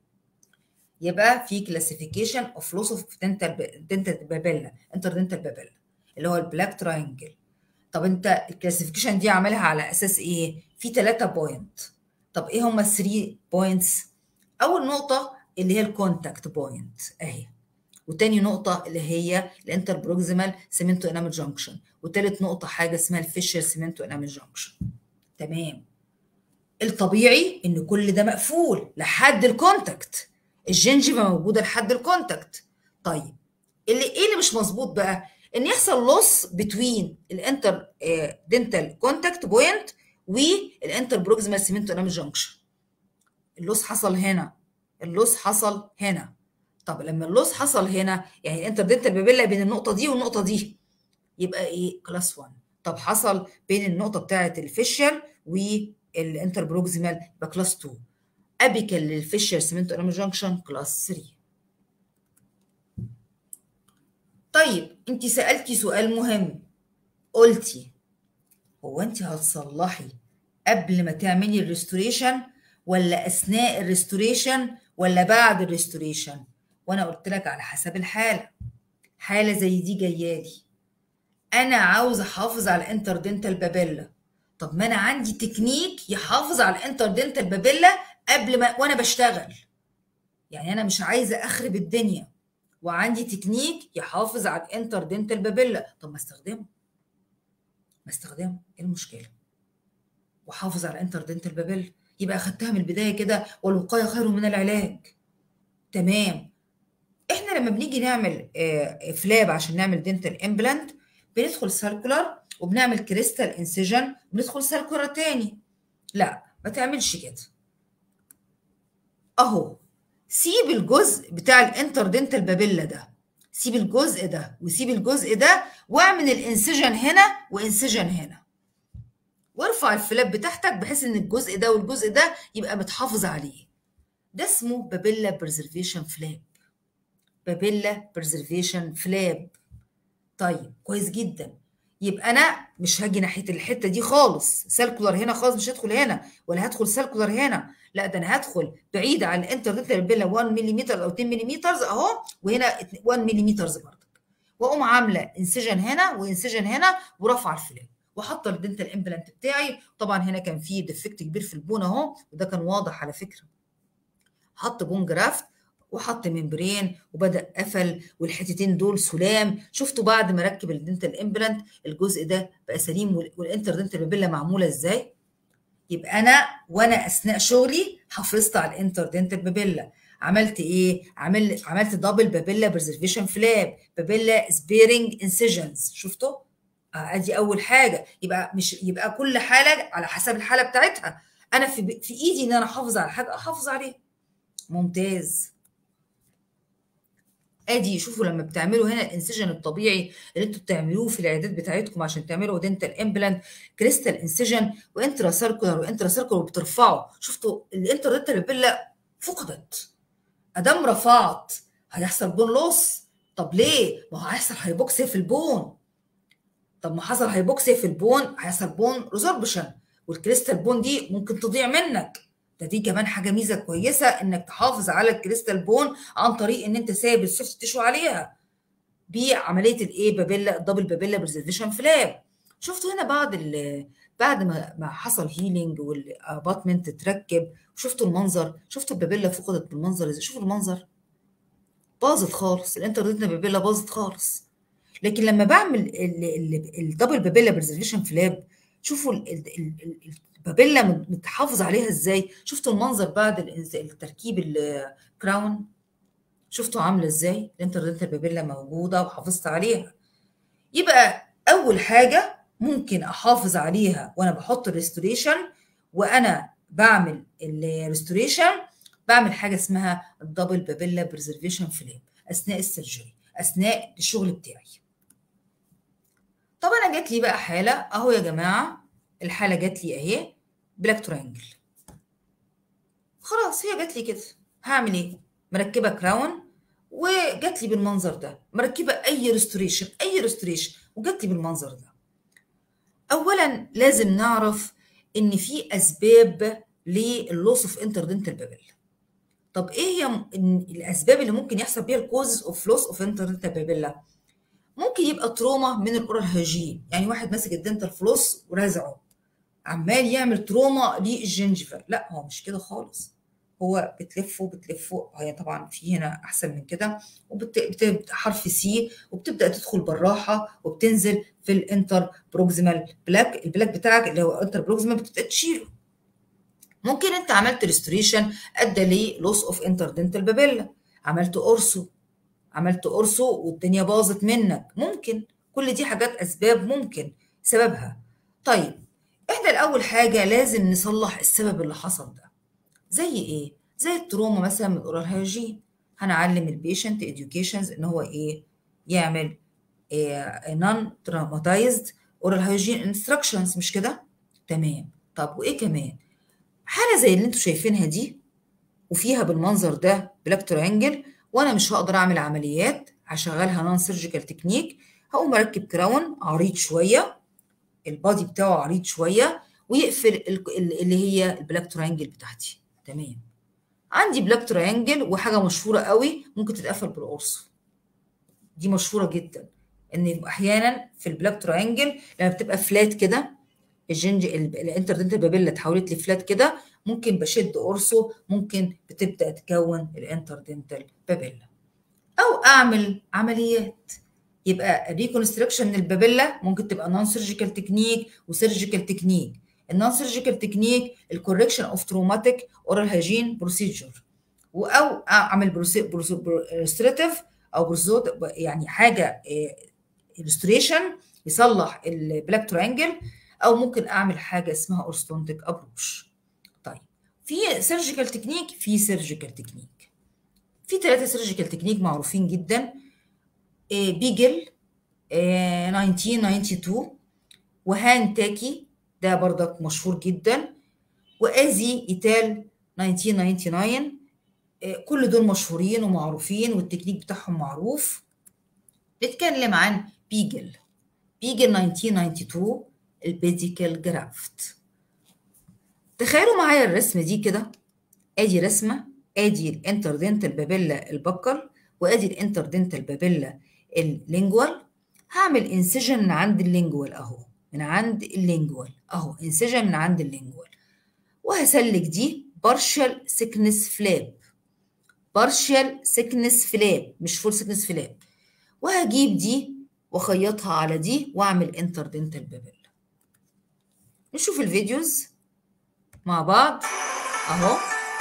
يبقى في كلاسيفيكيشن اوف لوس اوف دنتال دنتال بابيلا انتردنتال بابيلا اللي هو البلاك تراينجل طب انت الكلاسيفيكيشن دي عاملها على اساس ايه؟ في 3 بوينت طب ايه هما 3 بوينتس؟ اول نقطه اللي هي الكونتاكت بوينت اهي وتاني نقطة اللي هي الانتر بروكسيمال سيمنتو انامل جانكشن وتالت نقطة حاجة اسمها الفيشر سيمنتو انامل جانكشن تمام الطبيعي ان كل ده مقفول لحد الكونتاكت الجنجفة موجودة لحد الكونتاكت طيب اللي ايه اللي مش مظبوط بقى ان يحصل لوس بتوين الانتر دنتال كونتاكت بوينت والانتر بروكسيمال سيمنتو انامل جانكشن اللوس حصل هنا اللوس حصل هنا طب لما اللوس حصل هنا يعني الانتر دنتال بابيلا بين النقطه دي والنقطه دي يبقى ايه كلاس 1 طب حصل بين النقطه بتاعه الفيشل والانتر بروكسيمال يبقى كلاس 2 ابيكال للفيشل سيمنتو انامل جانكشن كلاس 3 طيب انت سالتي سؤال مهم قلتي هو انت هتصلحي قبل ما تعملي الريستوريشن ولا اثناء الريستوريشن ولا بعد الريستوريشن وانا قلت لك على حسب الحاله حاله زي دي جايه لي انا عاوز احافظ على الانتردنتال بابيلا طب ما انا عندي تكنيك يحافظ على الانتردنتال بابيلا قبل ما وانا بشتغل يعني انا مش عايزه اخرب الدنيا وعندي تكنيك يحافظ على الانتردنتال بابيلا طب ما استخدمه ما استخدمه ايه المشكله وحافظ على الانتردنتال بابيلا يبقى اخدتها من البدايه كده والوقايه خير من العلاج تمام احنا لما بنيجي نعمل فلاب عشان نعمل دنتال امبلانت بندخل سيركولار وبنعمل كريستال انسيجن وندخل سيركولار تاني لا ما تعملش كده اهو سيب الجزء بتاع الانتردنتال بابيلا ده سيب الجزء ده وسيب الجزء ده واعمل الانسجن هنا وانسجن هنا وارفع الفلاب بتاعتك بحيث ان الجزء ده والجزء ده يبقى متحافظ عليه ده اسمه بابيلا برزرفيشن فلاب بابيلا برزرفيشن فلاب طيب كويس جدا يبقى انا مش هاجي ناحيه الحته دي خالص سيركولار هنا خالص مش هدخل هنا ولا هدخل سيركولار هنا لا ده انا هدخل بعيد عن الانترنت بيلا 1 ملم او 2 ملم اهو وهنا 1 ملم برضك واقوم عامله انسجن هنا وانسجن هنا ورافعه الفلاب وحاطه الدنتال امبلانت بتاعي طبعا هنا كان في ديفكت كبير في البون اهو وده كان واضح على فكره حط بون جرافت وحط ممبرين وبدا قفل والحتتين دول سلام شفتوا بعد ما ركب الدنتال امبلانت الجزء ده بقى سليم والانتر دنتال بابيلا معموله ازاي يبقى انا وانا اثناء شغلي حافظت على الانتر دنتال بابيلا عملت ايه عمل عملت دبل بابيلا برزرفيشن فلاب بابيلا سبيرنج انسيجنز شفتوا ادي اول حاجه يبقى مش يبقى كل حاله على حسب الحاله بتاعتها انا في في ايدي ان انا احافظ على حاجه احافظ عليها ممتاز ادي شوفوا لما بتعملوا هنا الانسجن الطبيعي اللي انتوا بتعملوه في العيادات بتاعتكم عشان تعملوا دنتال امبلانت كريستال انسجن وانترا سيركولار وانترا سيركولار وبترفعوا شفتوا الانتر دنتال بيلا فقدت ادام رفعت هيحصل بون لوس طب ليه؟ ما هو هيحصل هيبوكسيا في البون طب ما حصل هايبوكسيا في البون هيحصل بون ريزوربشن والكريستال بون دي ممكن تضيع منك ده دي كمان حاجه ميزه كويسه انك تحافظ على الكريستال بون عن طريق ان انت سايب السوفت تيشو عليها بعمليه الايه بابيلا الدبل بابيلا بريزرفيشن فلاب شفتوا هنا بعد بعد ما ما حصل هيلينج والاباتمنت اتركب وشفتوا المنظر شفتوا البابيلا فقدت بالمنظر ازاي شوفوا المنظر باظت خالص الانترنت بابيلا باظت خالص لكن لما بعمل الدبل بابيلا بريزرفيشن فلاب شوفوا البابيلا متحافظ عليها ازاي شفتوا المنظر بعد التركيب الكراون شفتوا عامله ازاي الانترنت بابيلا موجوده وحافظت عليها يبقى اول حاجه ممكن احافظ عليها وانا بحط الريستوريشن وانا بعمل الريستوريشن بعمل حاجه اسمها الدبل بابيلا بريزرفيشن فليم اثناء السيرجري اثناء الشغل بتاعي طب انا جات لي بقى حاله اهو يا جماعه الحاله جات لي اهي بلاك ترينجل خلاص هي جات لي كده هعمل ايه مركبه كراون وجات لي بالمنظر ده مركبه اي ريستوريشن اي ريستوريشن وجات لي بالمنظر ده اولا لازم نعرف ان في اسباب للوس اوف انتردنتال بابيلا طب ايه هي الاسباب اللي ممكن يحصل بيها الكوزز اوف لوس اوف انتردنتال بابيلا ممكن يبقى تروما من الاورال هيجين يعني واحد ماسك الدنتال فلوس ورازعه عمال يعمل تروما للجنجفه لا هو مش كده خالص هو بتلفه بتلفه هي طبعا في هنا احسن من كده وبت حرف سي وبتبدا تدخل بالراحه وبتنزل في الانتر بروكسيمال بلاك البلاك بتاعك اللي هو انتر بروكسيمال بتبدا تشيله ممكن انت عملت ريستوريشن ادى لي لوس اوف انتردنتال بابيلا عملت اورسو عملت اورسو والدنيا باظت منك ممكن كل دي حاجات اسباب ممكن سببها طيب احنا الاول حاجه لازم نصلح السبب اللي حصل ده زي ايه زي التروما مثلا من الاورال هيجين هنعلم البيشنت educations ان هو ايه يعمل نون ترaumatized اورال هيجين انستراكشنز مش كده تمام طب وايه كمان حاله زي اللي انتوا شايفينها دي وفيها بالمنظر ده بلاك ترينجل وانا مش هقدر اعمل عمليات هشغلها نون سيرجيكال تكنيك هقوم اركب كراون عريض شويه البادي بتاعه عريض شويه ويقفل اللي هي البلاك ترينجل بتاعتي تمام عندي بلاك ترينجل وحاجه مشهوره قوي ممكن تتقفل بالقرص دي مشهوره جدا ان احيانا في البلاك ترينجل لما بتبقى فلات كده الجنج الانتردنتال بابيلا اتحولت لفلات كده ممكن بشد قرصه ممكن بتبدا تكون الانتردنتال بابيلا او اعمل عمليات يبقى ريكونستراكشن البابيلا ممكن تبقى نون سيرجيكال تكنيك وسيرجيكال تكنيك النون سيرجيكال تكنيك الكوركشن اوف تروماتيك اورال هيجين بروسيجر او اعمل بروستريتيف او بروزوت يعني حاجه ريستوريشن يصلح البلاك ترينجل او ممكن اعمل حاجه اسمها اورستونتيك ابروش طيب في سيرجيكال تكنيك في سيرجيكال تكنيك في ثلاثه سيرجيكال تكنيك معروفين جدا بيجل 1992 وهان تاكي ده برضك مشهور جدا وازي ايتال 1999 كل دول مشهورين ومعروفين والتكنيك بتاعهم معروف نتكلم عن بيجل بيجل 1992 البيديكال جرافت تخيلوا معايا الرسمة دي كده ادي رسمة ادي الانتردنتال بابيلا البكر وادي الانتردنتال بابيلا اللينجوال هعمل انسجن من عند اللينجوال اهو من عند اللينجوال اهو انسجن من عند اللينجوال وهسلك دي بارشال سيكنس فلاب بارشال سيكنس فلاب مش فول سيكنس فلاب وهجيب دي واخيطها على دي واعمل انتردنتال بابيلا نشوف الفيديوز مع بعض اهو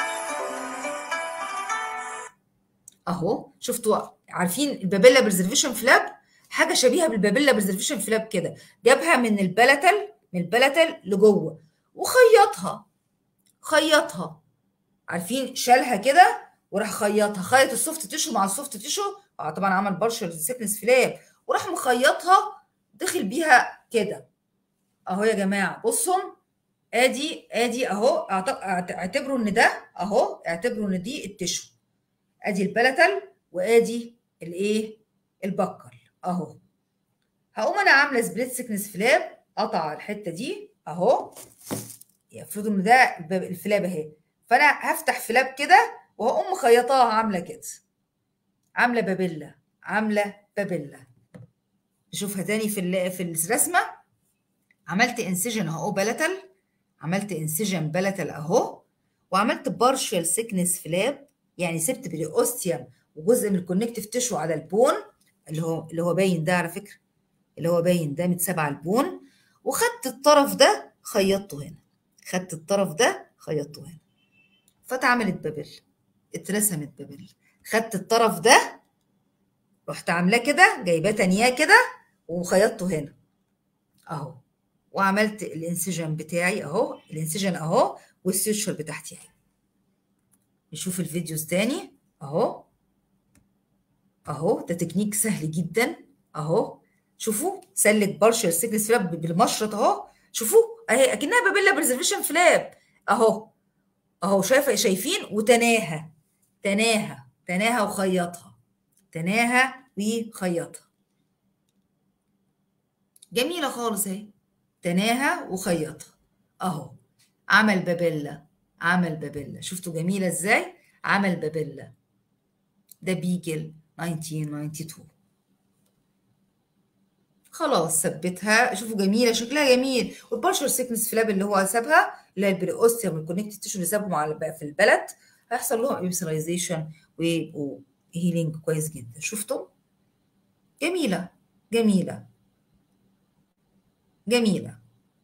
اهو شفتوا عارفين البابيلا بريزرفيشن فلاب حاجه شبيهه بالبابيلا بريزرفيشن فلاب كده جابها من البلتل من البلتل لجوه وخيطها خيطها عارفين شالها كده وراح خيطها خيط السوفت تيشو مع السوفت تيشو اه طبعا عمل بارشل سيكنس فلاب وراح مخيطها دخل بيها كده اهو يا جماعه بصوا ادي ادي اهو اعتبروا ان ده اهو اعتبروا ان دي التشو ادي البلتل وادي الايه البكر اهو هقوم انا عامله سبليت سكنس فلاب قطع الحته دي اهو المفروض ان ده الفلاب اهي فانا هفتح فلاب كده وهقوم مخيطاها عامله كده عامله بابيلا عامله بابيلا نشوفها تاني في في الرسمه عملت انسجن اهو بلتل عملت انسجن بلتل اهو وعملت بارشال سيكنس فلاب يعني سبت بريوستيوم وجزء من الكونكتيف تيشو على البون اللي هو اللي هو باين ده على فكره اللي هو باين ده متساب على البون وخدت الطرف ده خيطته هنا خدت الطرف ده خيطته هنا فاتعملت بابل اترسمت بابل خدت الطرف ده رحت عاملاه كده جايباه تانياه كده وخيطته هنا اهو وعملت الانسجن بتاعي اهو الانسجن اهو والسيوتشر بتاعتي اهي نشوف الفيديوز تاني اهو اهو ده تكنيك سهل جدا اهو شوفوا سلك بارشل سيكنس فلاب بالمشرط اهو شوفوا اهي اكنها بابيلا بريزرفيشن فلاب اهو اهو شايفه شايفين وتناها تناها تناها وخيطها تناها وخيطها جميله خالص اهي تناها وخيطها اهو عمل بابيلا عمل بابيلا شفتوا جميله ازاي عمل بابيلا ده بيجل 1992 خلاص ثبتها شوفوا جميله شكلها جميل والبارشر سيكنس فلاب اللي هو سابها اللي هي البريوستيوم والكونكتيف تيشو اللي سابهم على في البلد هيحصل لهم ايبسلايزيشن ويبقوا هيلينج كويس جدا شفتوا جميله جميله جميله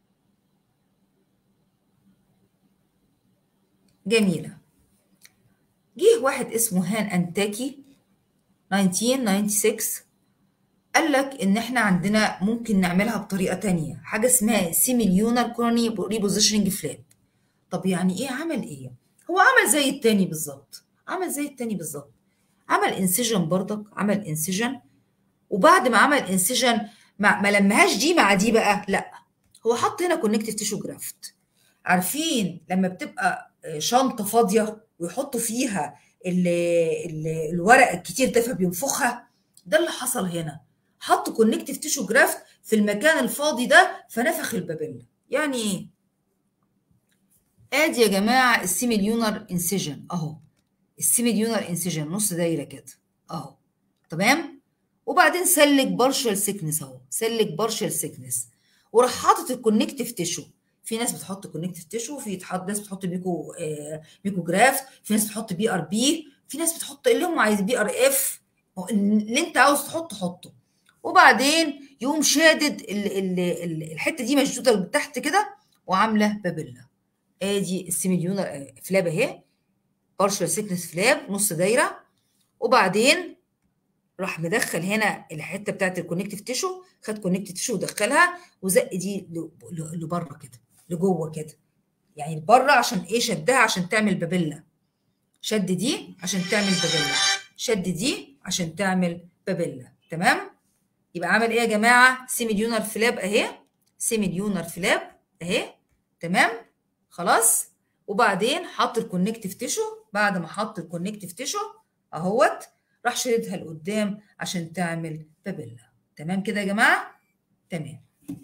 جميله جه واحد اسمه هان انتاكي 1996 قال لك ان احنا عندنا ممكن نعملها بطريقه تانية حاجه اسمها سيميليونر كوروني ريبوزيشننج فلاب طب يعني ايه عمل ايه هو عمل زي التاني بالظبط عمل زي التاني بالظبط عمل انسجن برضك عمل انسجن وبعد ما عمل انسجن ما, ما لمهاش دي مع دي بقى لا هو حط هنا كونكتيف تيشو جرافت عارفين لما بتبقى شنطه فاضيه ويحطوا فيها ال ال الورق الكتير ده فبينفخها ده اللي حصل هنا حط كونكتيف تيشو جرافت في المكان الفاضي ده فنفخ البابيلا يعني ايه ادي يا جماعه السيميليونر انسجن اهو السيميليونر انسجن نص دايره كده اهو تمام وبعدين سلك بارشل سيكنس اهو سلك بارشل سيكنس وراح حاطط الكونكتيف تيشو في ناس بتحط كونكتيف تيشو في تحط ناس بتحط ميكو آه ميكو جرافت في ناس بتحط بي ار بي في ناس بتحط اللي هم عايز بي ار اف اللي انت عاوز تحطه حطه وبعدين يقوم شادد ال ال ال الحته دي مشدوده من تحت كده وعامله بابيلا ادي السيميليونر فلاب اهي بارشل سيكنس فلاب نص دايره وبعدين راح مدخل هنا الحته بتاعت الكونكتيف تيشو خد كونكتيف تيشو ودخلها وزق دي لبره كده لجوه كده يعني بره عشان ايه شدها عشان تعمل بابيلا شد دي عشان تعمل بابيلا شد دي عشان تعمل بابيلا تمام يبقى عمل ايه يا جماعه سيميليونر فلاب اهي سيميليونر فلاب اهي تمام خلاص وبعدين حط الكونكتيف تيشو بعد ما حط الكونكتيف تيشو اهوت راح شددها لقدام عشان تعمل بابيلا تمام كده يا جماعه تمام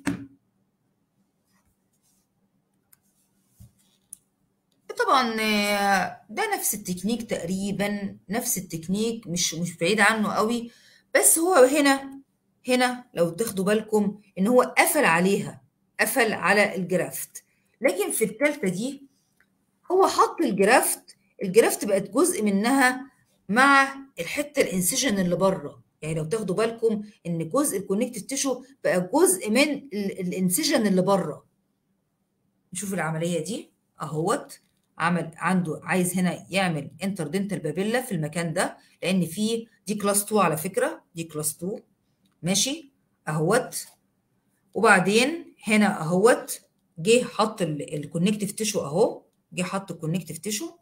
طبعا ده نفس التكنيك تقريبا نفس التكنيك مش مش بعيد عنه قوي بس هو هنا هنا لو تاخدوا بالكم ان هو قفل عليها قفل على الجرافت لكن في الثالثه دي هو حط الجرافت الجرافت بقت جزء منها مع الحته الانسجن اللي بره يعني لو تاخدوا بالكم ان جزء الكونكتيف تيشو بقى جزء من الانسجن اللي بره نشوف العمليه دي اهوت عمل عنده عايز هنا يعمل انتردنتال بابيلا في المكان ده لان في دي كلاس 2 على فكره دي كلاس 2 ماشي اهوت وبعدين هنا اهوت جه حط الكونكتيف تيشو اهو جه حط الكونكتيف تيشو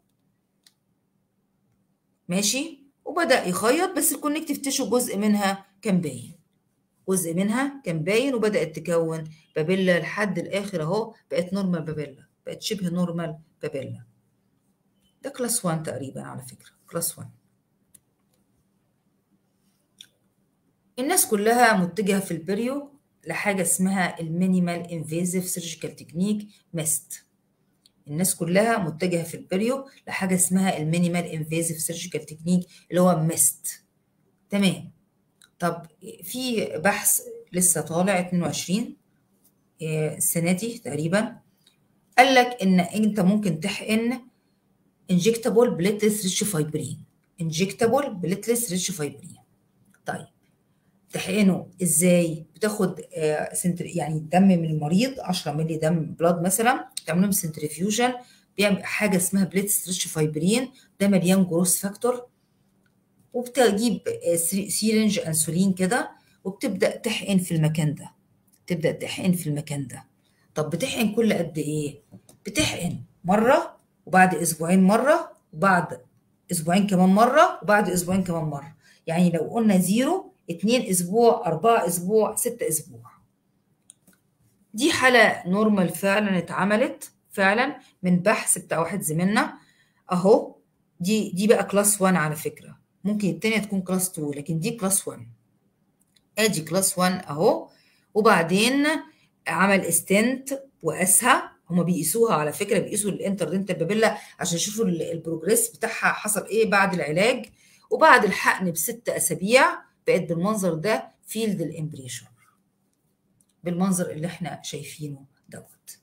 ماشي وبدا يخيط بس الكونكتيف تيشو جزء منها كان باين جزء منها كان باين وبدات تكون بابيلا لحد الاخر اهو بقت نورمال بابيلا بقت شبه نورمال بابيلا ده كلاس 1 تقريبا على فكره كلاس 1 الناس كلها متجهه في البريو لحاجة اسمها المينيمال انفيزيف سيرجيكال تكنيك ميست الناس كلها متجهة في البريو لحاجة اسمها المينيمال انفيزيف سيرجيكال تكنيك اللي هو ميست تمام طب في بحث لسه طالع 22 السنة دي تقريبا قال لك ان انت ممكن تحقن انجكتابل بليتلس ريتش فايبرين انجكتابل بليتلس ريتش فايبرين طيب تحقنه ازاي بتاخد آه سنتر يعني دم من المريض 10 مللي دم بلاد مثلا تعمل لهم سنتريفيوجن بيعمل حاجه اسمها بليتس ريتش فايبرين ده مليان جروس فاكتور وبتجيب آه سيرنج انسولين كده وبتبدا تحقن في المكان ده تبدا تحقن في المكان ده طب بتحقن كل قد ايه بتحقن مره وبعد اسبوعين مره وبعد اسبوعين كمان مره وبعد اسبوعين كمان مره يعني لو قلنا زيرو اتنين اسبوع اربعة اسبوع ستة اسبوع دي حالة نورمال فعلا اتعملت فعلا من بحث بتاع واحد زميلنا اهو دي دي بقى كلاس 1 على فكرة ممكن التانية تكون كلاس 2 لكن دي كلاس 1 ادي كلاس 1 اهو وبعدين عمل استنت وقاسها هما بيقيسوها على فكره بيقيسوا الانتردنتال بابيلا عشان يشوفوا البروجريس بتاعها حصل ايه بعد العلاج وبعد الحقن بست اسابيع بقت بالمنظر ده فيلد الامبريشن بالمنظر اللي احنا شايفينه دوت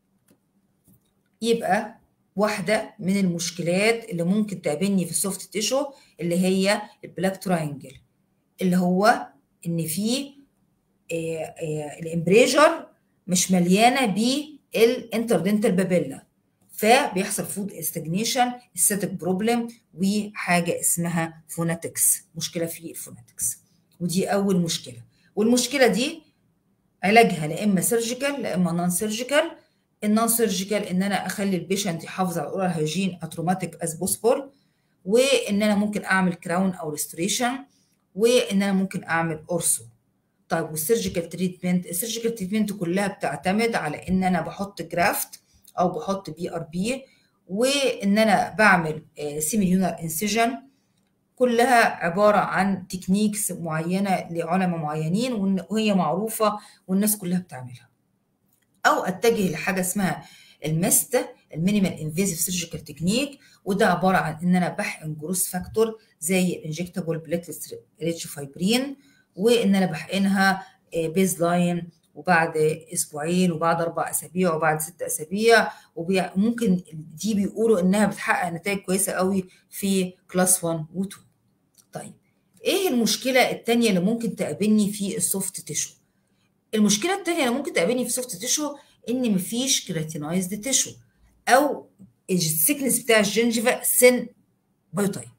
يبقى واحده من المشكلات اللي ممكن تقابلني في السوفت تيشو اللي هي البلاك تراينجل اللي هو ان في الامبريجر مش مليانه بالانتردنتال بابيلا فبيحصل فود استجنيشن ستاتيك بروبلم وحاجه اسمها فوناتكس مشكله في الفوناتكس ودي اول مشكله والمشكله دي علاجها لا اما سيرجيكال لا اما نون سيرجيكال النون سيرجيكال ان انا اخلي البيشنت يحافظ على الاورال هيجين اتروماتيك از بوسبول وان انا ممكن اعمل كراون او ريستوريشن وان انا ممكن اعمل اورسو طيب والسيرجيكال تريتمنت السيرجيكال تريتمنت كلها بتعتمد على ان انا بحط جرافت او بحط بي ار بي وان انا بعمل سيميليونر انسيجن كلها عباره عن تكنيكس معينه لعلماء معينين وهي معروفه والناس كلها بتعملها او اتجه لحاجه اسمها المست المينيمال انفيزيف سيرجيكال تكنيك وده عباره عن ان انا بحقن جروس فاكتور زي الانجكتابل بليتلس ريتش فايبرين وان انا بحقنها بيز لاين وبعد اسبوعين وبعد اربع اسابيع وبعد ست اسابيع وممكن دي بيقولوا انها بتحقق نتائج كويسه قوي في كلاس 1 و 2 طيب ايه المشكله الثانيه اللي ممكن تقابلني في السوفت تيشو المشكله الثانيه اللي ممكن تقابلني في السوفت تيشو ان مفيش كرياتينايزد تيشو او السيكنس بتاع الجنجفه سن بايوتايب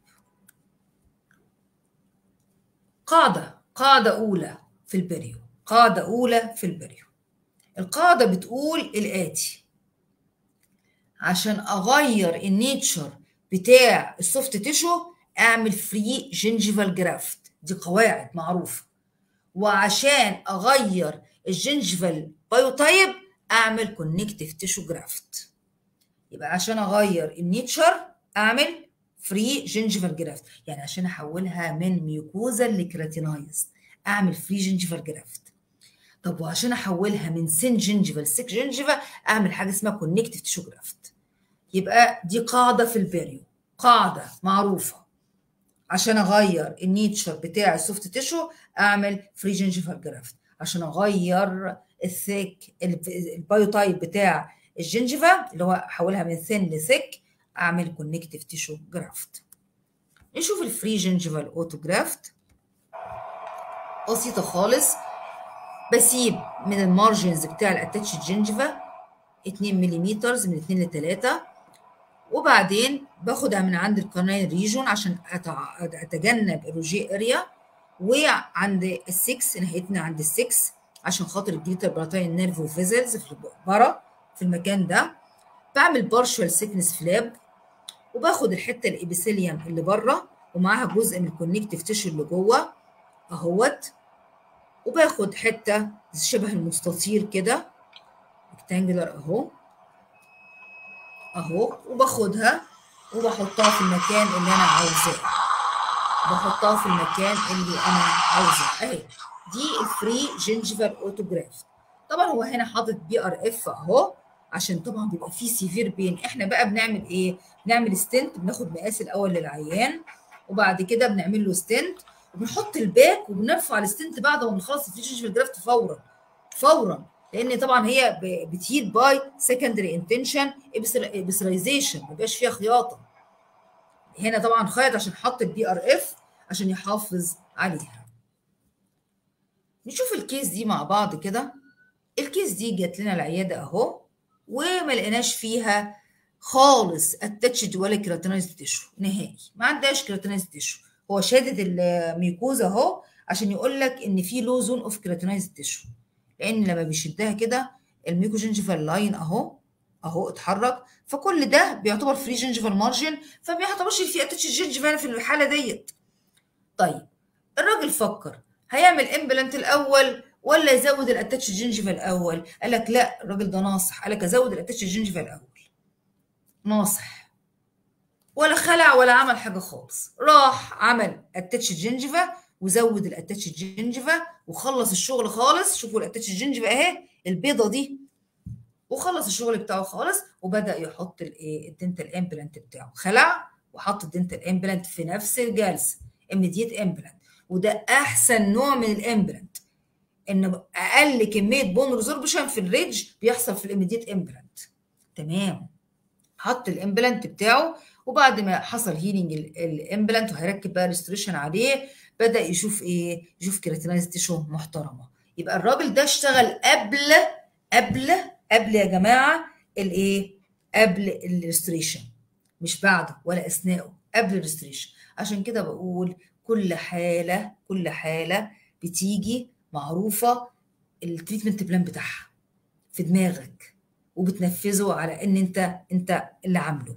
قاعده قاعده اولى في البريو قاعده اولى في البريو القاعده بتقول الاتي عشان اغير النيتشر بتاع السوفت تيشو اعمل فري جنجيفال جرافت دي قواعد معروفه وعشان اغير الجنجيفال بايوتايب اعمل كونكتيف تيشو جرافت يبقى عشان اغير النيتشر اعمل فري جنجيفال جرافت يعني عشان احولها من ميوكوزا لكراتينايز اعمل فري جنجيفال جرافت طب وعشان احولها من سن جنجيفال سيك جنجيفا اعمل حاجه اسمها كونكتيف تيشو جرافت يبقى دي قاعده في البريو قاعده معروفه عشان اغير النيتشر بتاع السوفت تيشو اعمل فري جنجيفال جرافت عشان اغير الثيك البايوتايب بتاع الجنجيفا اللي هو احولها من ثين لثيك اعمل كونكتيف تيشو جرافت نشوف الفري جنجيفال اوتو جرافت بسيطه خالص بسيب من المارجنز بتاع الاتاتش جنجيفا 2 ملم من 2 ل 3 وبعدين باخدها من عند الكارنين ريجون عشان اتجنب الروجي اريا وعند ال6 نهايتنا عند ال6 عشان خاطر الجليتر براتاين نيرف وفيزلز في برا في المكان ده بعمل بارشوال سيكنس فلاب وباخد الحته الابيثيليوم اللي بره ومعاها جزء من الكونكتيف تيشو اللي جوه اهوت وباخد حته شبه المستطيل كده ريكتانجلر اهو اهو وباخدها وبحطها في المكان اللي انا عاوزاه بحطها في المكان اللي انا عاوزاه اهي دي الفري جينجيفال اوتوجراف طبعا هو هنا حاطط بي ار اف اهو عشان طبعا بيبقى فيه سيفير بين احنا بقى بنعمل ايه بنعمل ستنت بناخد مقاس الاول للعيان وبعد كده بنعمل له ستنت وبنحط الباك وبنرفع الستنت بعد ما بنخلص الفري جينجيفال جرافت فورا فورا لان طبعا هي بتهيد باي سكندري انتنشن ابسرايزيشن ما بيبقاش فيها خياطه هنا طبعا خيط عشان حط البي ار اف عشان يحافظ عليها نشوف الكيس دي مع بعض كده الكيس دي جات لنا العياده اهو وما لقيناش فيها خالص اتاتشد ولا كيراتينايز تيشو نهائي ما عندهاش كيراتينايز تيشو هو شادد الميكوزا اهو عشان يقول لك ان في لو زون اوف كيراتينايز تيشو لان لما بيشدها كده الميكوجينجيفال لاين اهو اهو اتحرك فكل ده بيعتبر فري جينجيفال مارجن فما يعتبرش في اتاتش جينجيفال في الحاله ديت طيب الراجل فكر هيعمل امبلانت الاول ولا يزود الاتاتش جينجيفال الاول قال لك لا الراجل ده ناصح قال لك ازود الاتاتش جينجيفال الاول ناصح ولا خلع ولا عمل حاجه خالص راح عمل اتاتش جينجيفا وزود الاتاتش جينجيفا وخلص الشغل خالص شوفوا الاتاتش جينجيفا اهي البيضه دي وخلص الشغل بتاعه خالص وبدا يحط الايه الدنتال امبلانت بتاعه خلع وحط الدنتال امبلانت في نفس الجلسه اميديت امبلانت وده احسن نوع من الامبلانت ان اقل كميه بون ريزوربشن في الريدج بيحصل في الاميديت امبلانت تمام حط الامبلانت بتاعه وبعد ما حصل هيلينج الامبلانت وهيركب بقى ريستوريشن عليه بدا يشوف ايه يشوف كيراتينايز تيشو محترمه يبقى الراجل ده اشتغل قبل قبل قبل يا جماعه الايه قبل الريستوريشن مش بعده ولا اثناءه قبل الريستوريشن عشان كده بقول كل حاله كل حاله بتيجي معروفه التريتمنت بلان بتاعها في دماغك وبتنفذه على ان انت انت اللي عامله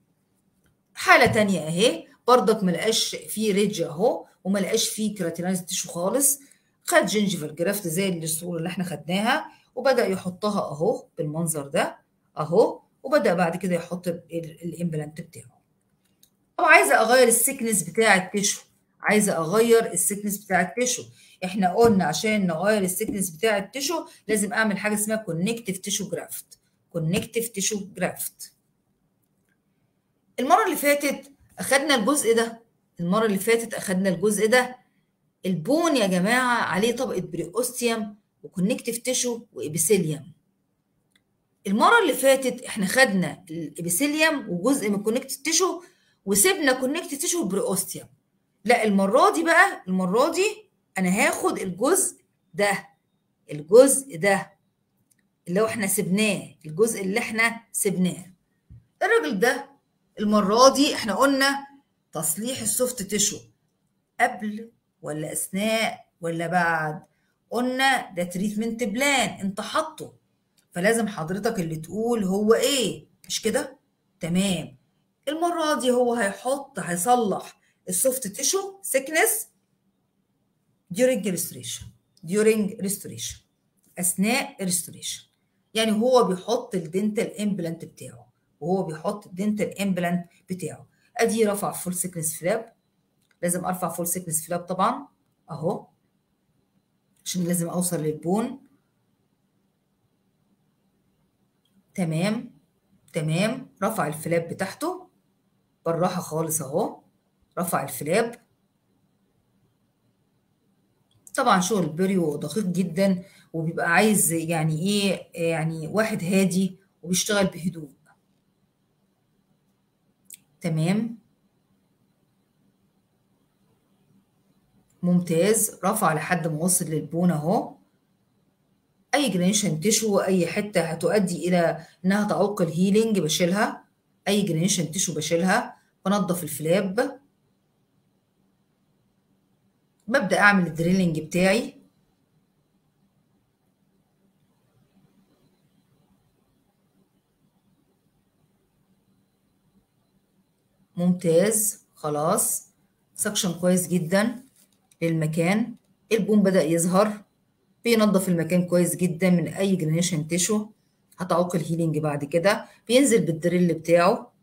حاله تانية اهي برضك ما لقاش فيه ريدج اهو وما لقاش فيه كراتينايز تيشو خالص خد جينجيفال جرافت زي الصوره اللي احنا خدناها وبدا يحطها اهو بالمنظر ده اهو وبدا بعد كده يحط الامبلانت بتاعه طب عايزه اغير السكنس بتاع التيشو عايزه اغير السكنس بتاع التيشو احنا قلنا عشان نغير السكنس بتاع التيشو لازم اعمل حاجه اسمها كونكتيف تيشو جرافت كونكتيف تيشو جرافت المره اللي فاتت اخدنا الجزء ده المره اللي فاتت اخدنا الجزء ده البون يا جماعه عليه طبقه بريوستيوم وكونكتيف تيشو وابيثيليوم المره اللي فاتت احنا خدنا الابيثيليوم وجزء من الكونكتيف تيشو وسيبنا كونكتيف تيشو وبريوستيوم لا المره دي بقى المره دي انا هاخد الجزء ده الجزء ده اللي هو احنا سبناه الجزء اللي احنا سبناه الراجل ده المره دي احنا قلنا تصليح السوفت تيشو قبل ولا اثناء ولا بعد قلنا ده تريتمنت بلان انت حاطه فلازم حضرتك اللي تقول هو ايه مش كده تمام المره دي هو هيحط هيصلح السوفت تيشو سيكنس during restoration during restoration اثناء restoration يعني هو بيحط الدنتال امبلانت بتاعه وهو بيحط الدنتال امبلانت بتاعه ادي رفع فول سيكنس فلاب لازم ارفع فول سيكنس فلاب طبعا اهو عشان لازم اوصل للبون تمام تمام رفع الفلاب بتاعته بالراحه خالص اهو رفع الفلاب طبعا شغل بريو دقيق جدا وبيبقى عايز يعني ايه يعني واحد هادي وبيشتغل بهدوء تمام ممتاز رفع لحد ما وصل للبون اهو اي جرينيشن تيشو اي حته هتؤدي الى انها تعوق الهيلينج بشيلها اي جرينيشن تيشو بشيلها بنضف الفلاب ببدا اعمل الدريلنج بتاعي ممتاز خلاص سكشن كويس جدا للمكان البوم بدأ يظهر بينظف المكان كويس جدا من اي جرينيشن تيشو هتعوق الهيلينج بعد كده بينزل بالدريل بتاعه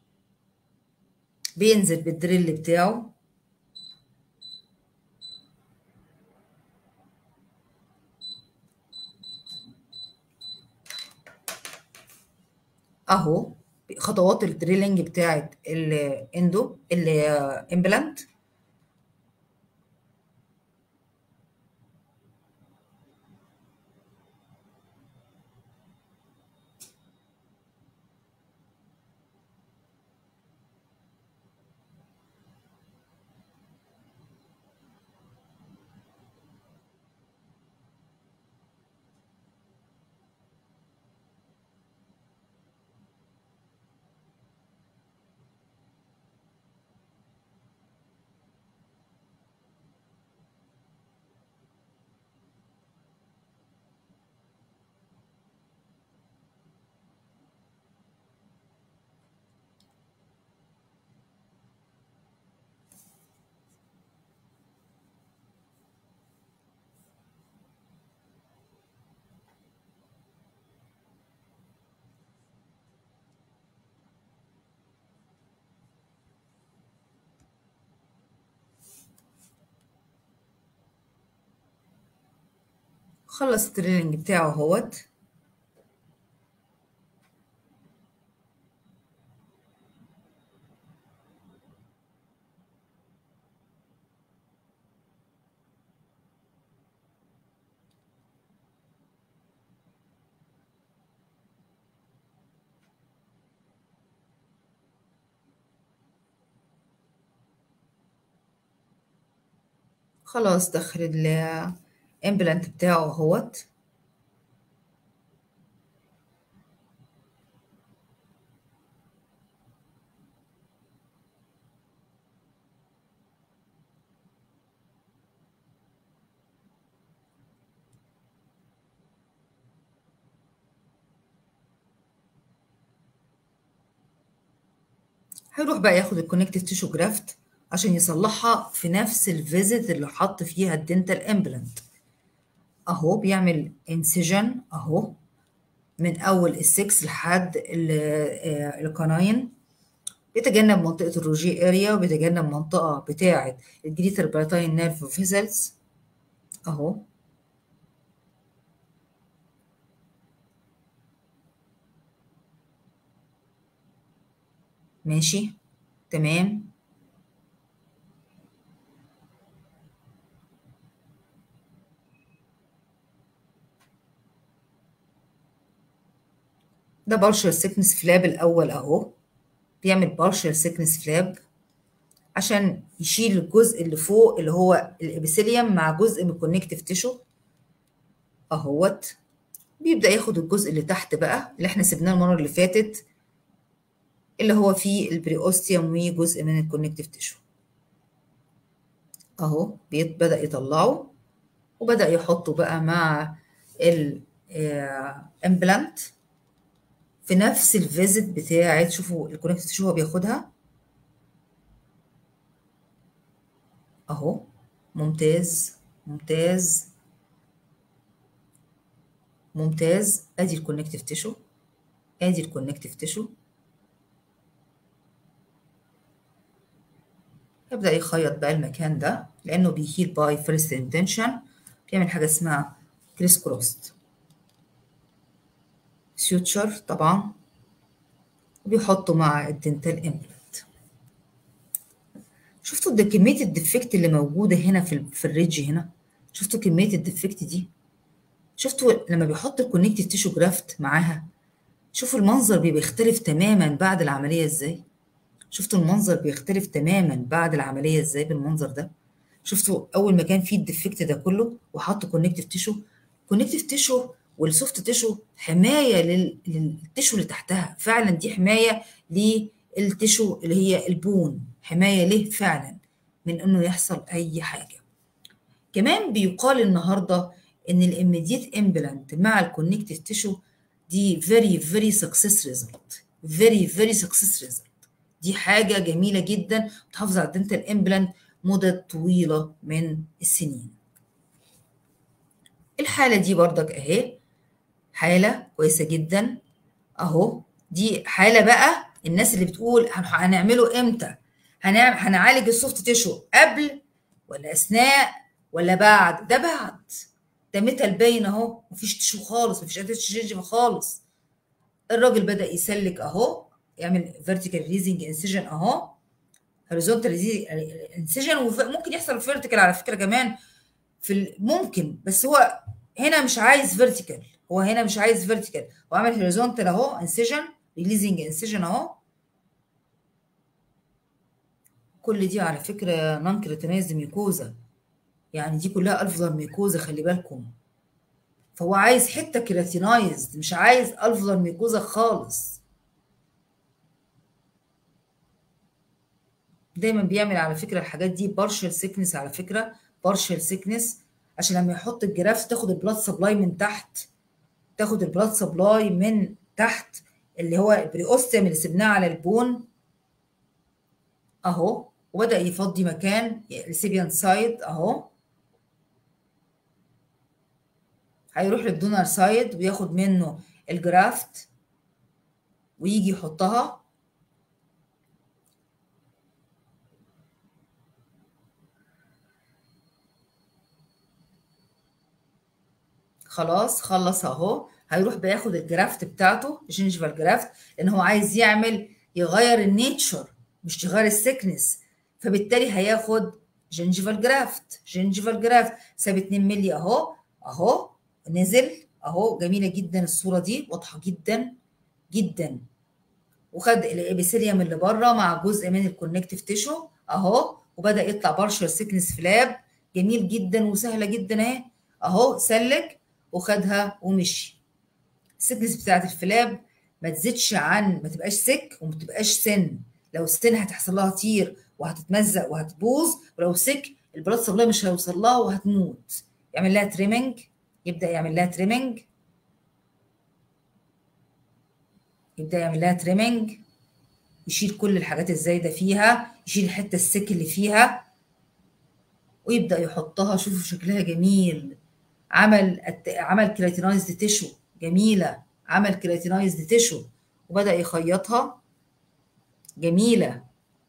بينزل بالدريل بتاعه اهو خطوات الدريلينج بتاعت الاندو الامبلانت خلص التريننج بتاعه اهوت خلاص دخل الامبلانت بتاعه اهوت هيروح بقى ياخد الكونكتيف تيشو جرافت عشان يصلحها في نفس الفيزيت اللي حط فيها الدنتال امبلانت اهو بيعمل انسجن اهو من اول السكس لحد القناين بيتجنب منطقة الروجي اريا وبيتجنب منطقة بتاعة الجريتر بلاتاين نيرف فيزلز اهو ماشي تمام ده بارشل سيكنس فلاب الأول أهو بيعمل بارشل سيكنس فلاب عشان يشيل الجزء اللي فوق اللي هو الإبيثيليوم مع جزء من الكونكتيف تيشو أهوت بيبدأ ياخد الجزء اللي تحت بقى اللي احنا سيبناه المرة اللي فاتت اللي هو فيه البريوستيوم وجزء من الكونكتيف تيشو اهو بدأ يطلعه وبدأ يحطه بقى مع الامبلانت في نفس الفيزيت بتاعت شوفوا الكونكتيف تيشو هو بياخدها اهو ممتاز ممتاز ممتاز ادي الكونكتيف تيشو ادي الكونكتيف تيشو يبدأ يخيط بقى المكان ده لأنه بيهيل باي فيرست انتنشن بيعمل حاجة اسمها كريس كروست سيوتشر طبعا وبيحطه مع الدنتال امبلانت شفتوا ده كمية الديفكت اللي موجودة هنا في في الريدج هنا شفتوا كمية الديفكت دي شفتوا لما بيحط الكونكتيف تيشو جرافت معاها شوفوا المنظر بيختلف تماما بعد العملية ازاي شفتوا المنظر بيختلف تماما بعد العملية ازاي بالمنظر ده شفتوا اول ما كان فيه الديفكت ده كله وحطوا كونكتيف تيشو كونكتيف تيشو والسوفت تيشو حماية للتيشو اللي تحتها فعلا دي حماية للتيشو اللي هي البون حماية ليه فعلا من انه يحصل اي حاجة كمان بيقال النهاردة ان الاميديت امبلانت مع الكونكتيف تيشو دي very very success result very very success result دي حاجة جميلة جدا بتحافظ على الدنتال امبلانت مدة طويلة من السنين الحالة دي برضك اهي حالة كويسة جدا اهو دي حالة بقى الناس اللي بتقول هنعمله امتى هنعمل هنعالج السوفت تيشو قبل ولا اثناء ولا بعد ده بعد ده ميتال باين اهو مفيش تيشو خالص مفيش اداه تشينج خالص الراجل بدأ يسلك اهو يعمل فيرتيكال ريزنج انسيجن اهو هوريزونتال انسيجن وممكن يحصل فيرتيكال على فكره كمان في ممكن بس هو هنا مش عايز فيرتيكال هو هنا مش عايز فيرتيكال هو عامل هوريزونتال اهو انسيجن ريليزنج انسيجن اهو كل دي على فكره نون كريتينايزد ميكوزا يعني دي كلها الفلر ميكوزا خلي بالكم فهو عايز حته كرياتينايزد مش عايز الفلر ميكوزا خالص دايما بيعمل على فكره الحاجات دي بارشل سيكنس على فكره بارشل سيكنس عشان لما يحط الجرافت تاخد البلاد سبلاي من تحت تاخد البلاد سبلاي من تحت اللي هو البريوستيم اللي سبناه على البون اهو وبدا يفضي مكان الريسيبيانت سايد اهو هيروح للدونر سايد وياخد منه الجرافت ويجي يحطها خلاص خلص اهو هيروح بياخد الجرافت بتاعته جينجيفال جرافت لان هو عايز يعمل يغير النيتشر مش يغير السكنس فبالتالي هياخد جينجيفال جرافت جينجيفال جرافت ساب 2 مللي اهو اهو نزل اهو جميله جدا الصوره دي واضحه جدا جدا وخد الابيثيليوم اللي بره مع جزء من الكونكتيف تيشو اهو وبدا يطلع بارشل سيكنس فلاب جميل جدا وسهله جدا اهي اهو سلك وخدها ومشي السكنس بتاعت الفلاب ما تزيدش عن ما تبقاش سك وما تبقاش سن لو السن هتحصل لها تير وهتتمزق وهتبوظ ولو سك البلاد سبلاي مش هيوصل لها وهتموت يعمل لها تريمنج يبدا يعمل لها تريمنج يبدا يعمل لها تريمنج يشيل كل الحاجات الزايده فيها يشيل الحته السك اللي فيها ويبدا يحطها شوفوا شكلها جميل عمل عمل كرياتينايزد تيشو جميله عمل كرياتينايزد تيشو وبدا يخيطها جميله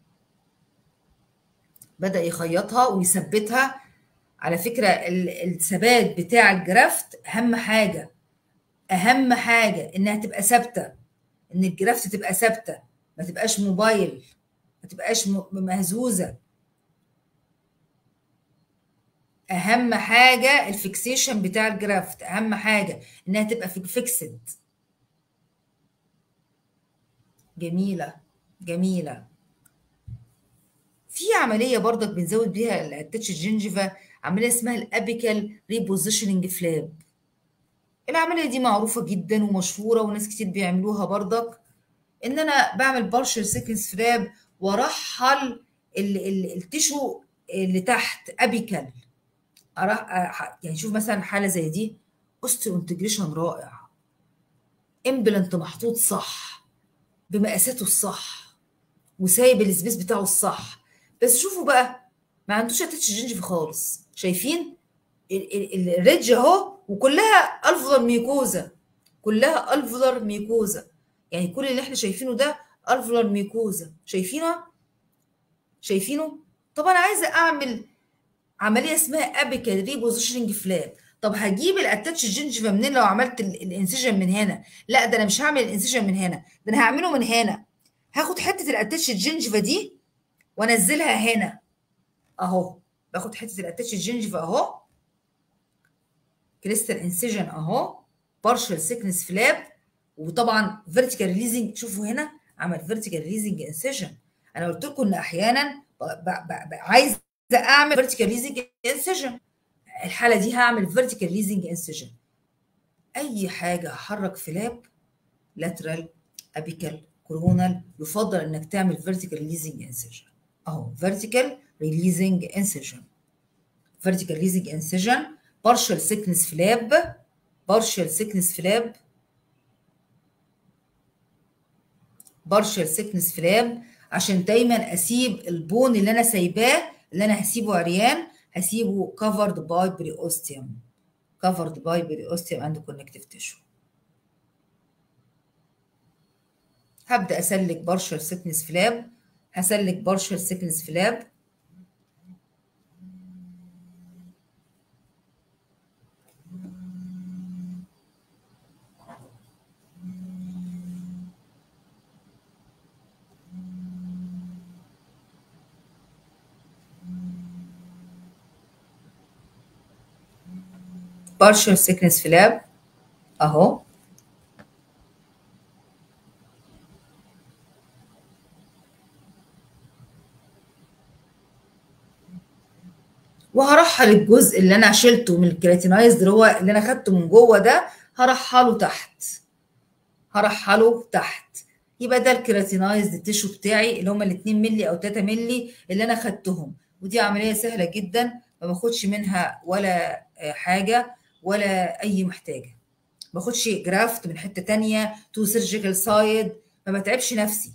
بدا يخيطها ويثبتها على فكره الثبات بتاع الجرافت اهم حاجه اهم حاجه انها تبقى ثابته ان الجرافت تبقى ثابته ما تبقاش موبايل ما تبقاش مهزوزه اهم حاجه الفيكسيشن بتاع الجرافت اهم حاجه انها تبقى فيكسد جميله جميله في عمليه برضك بنزود بيها الاتاتش الجنجفا عمليه اسمها الابيكال ريبوزيشننج فلاب العمليه دي معروفه جدا ومشهوره وناس كتير بيعملوها برضك ان انا بعمل بارشل سيكنس فلاب وارحل التيشو اللي تحت ابيكال يعني شوف مثلا حاله زي دي اوستيو انتجريشن رائع امبلنت محطوط صح بمقاساته الصح وسايب السبيس بتاعه الصح بس شوفوا بقى ما عندوش اتاتش جنجف خالص شايفين الريدج اهو وكلها الفولار ميكوزا كلها الفولار ميكوزا يعني كل اللي احنا شايفينه ده الفولار ميكوزا شايفينه شايفينه طب انا عايزه اعمل عمليه اسمها ابيكال ريبوزيشننج فلاب طب هجيب الاتاتش الجنجفا منين لو عملت الانسيجن من هنا لا ده انا مش هعمل الانسيجن من هنا ده انا هعمله من هنا هاخد حته الاتاتش الجنجفا دي وانزلها هنا اهو باخد حته الاتاتش الجنجفا اهو كريستال انسيجن اهو بارشل سيكنس فلاب وطبعا فيرتيكال ريليزنج شوفوا هنا عمل فيرتيكال ريليزنج انسيجن انا قلت لكم ان احيانا عايز اعمل فيرتيكال ريزنج انسيجن الحاله دي هعمل فيرتيكال ريزنج انسيجن اي حاجه هحرك فلاب لاترال ابيكال كورونال يفضل انك تعمل فيرتيكال ريليزنج انسيجن اهو فيرتيكال ريليزنج انسيجن فيرتيكال ريليزنج انسيجن بارشل سيكنس فلاب بارشل سيكنس فلاب بارشل سيكنس فلاب عشان دايما اسيب البون اللي انا سايباه اللي انا هسيبه عريان هسيبه covered by periosteum covered by periosteum and connective tissue هبدا اسلك بارشل سيكنس فلاب هسلك بارشل سيكنس فلاب partial thickness flap اهو وهرحل الجزء اللي انا شلته من الكرياتينايز اللي هو اللي انا خدته من جوه ده هرحله تحت هرحله تحت يبقى ده الكرياتينايز التيشو بتاعي اللي هم ال 2 مللي او 3 مللي اللي انا خدتهم ودي عمليه سهله جدا ما باخدش منها ولا حاجه ولا اي محتاجه ما باخدش جرافت من حته تانية تو سيرجيكال سايد ما بتعبش نفسي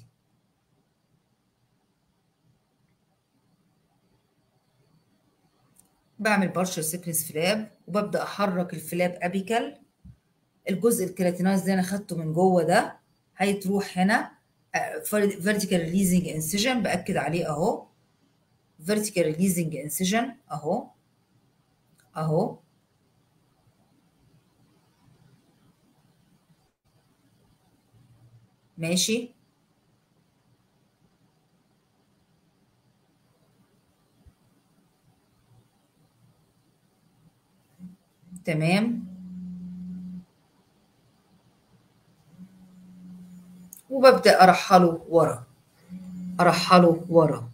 بعمل بارشل سيكنس فلاب وببدا احرك الفلاب ابيكال الجزء الكرياتينايز اللي انا خدته من جوه ده هيتروح هنا فيرتيكال ريليزنج انسيجن باكد عليه اهو فيرتيكال ريليزنج انسيجن اهو اهو ماشي تمام وببدأ أرحله ورا أرحله ورا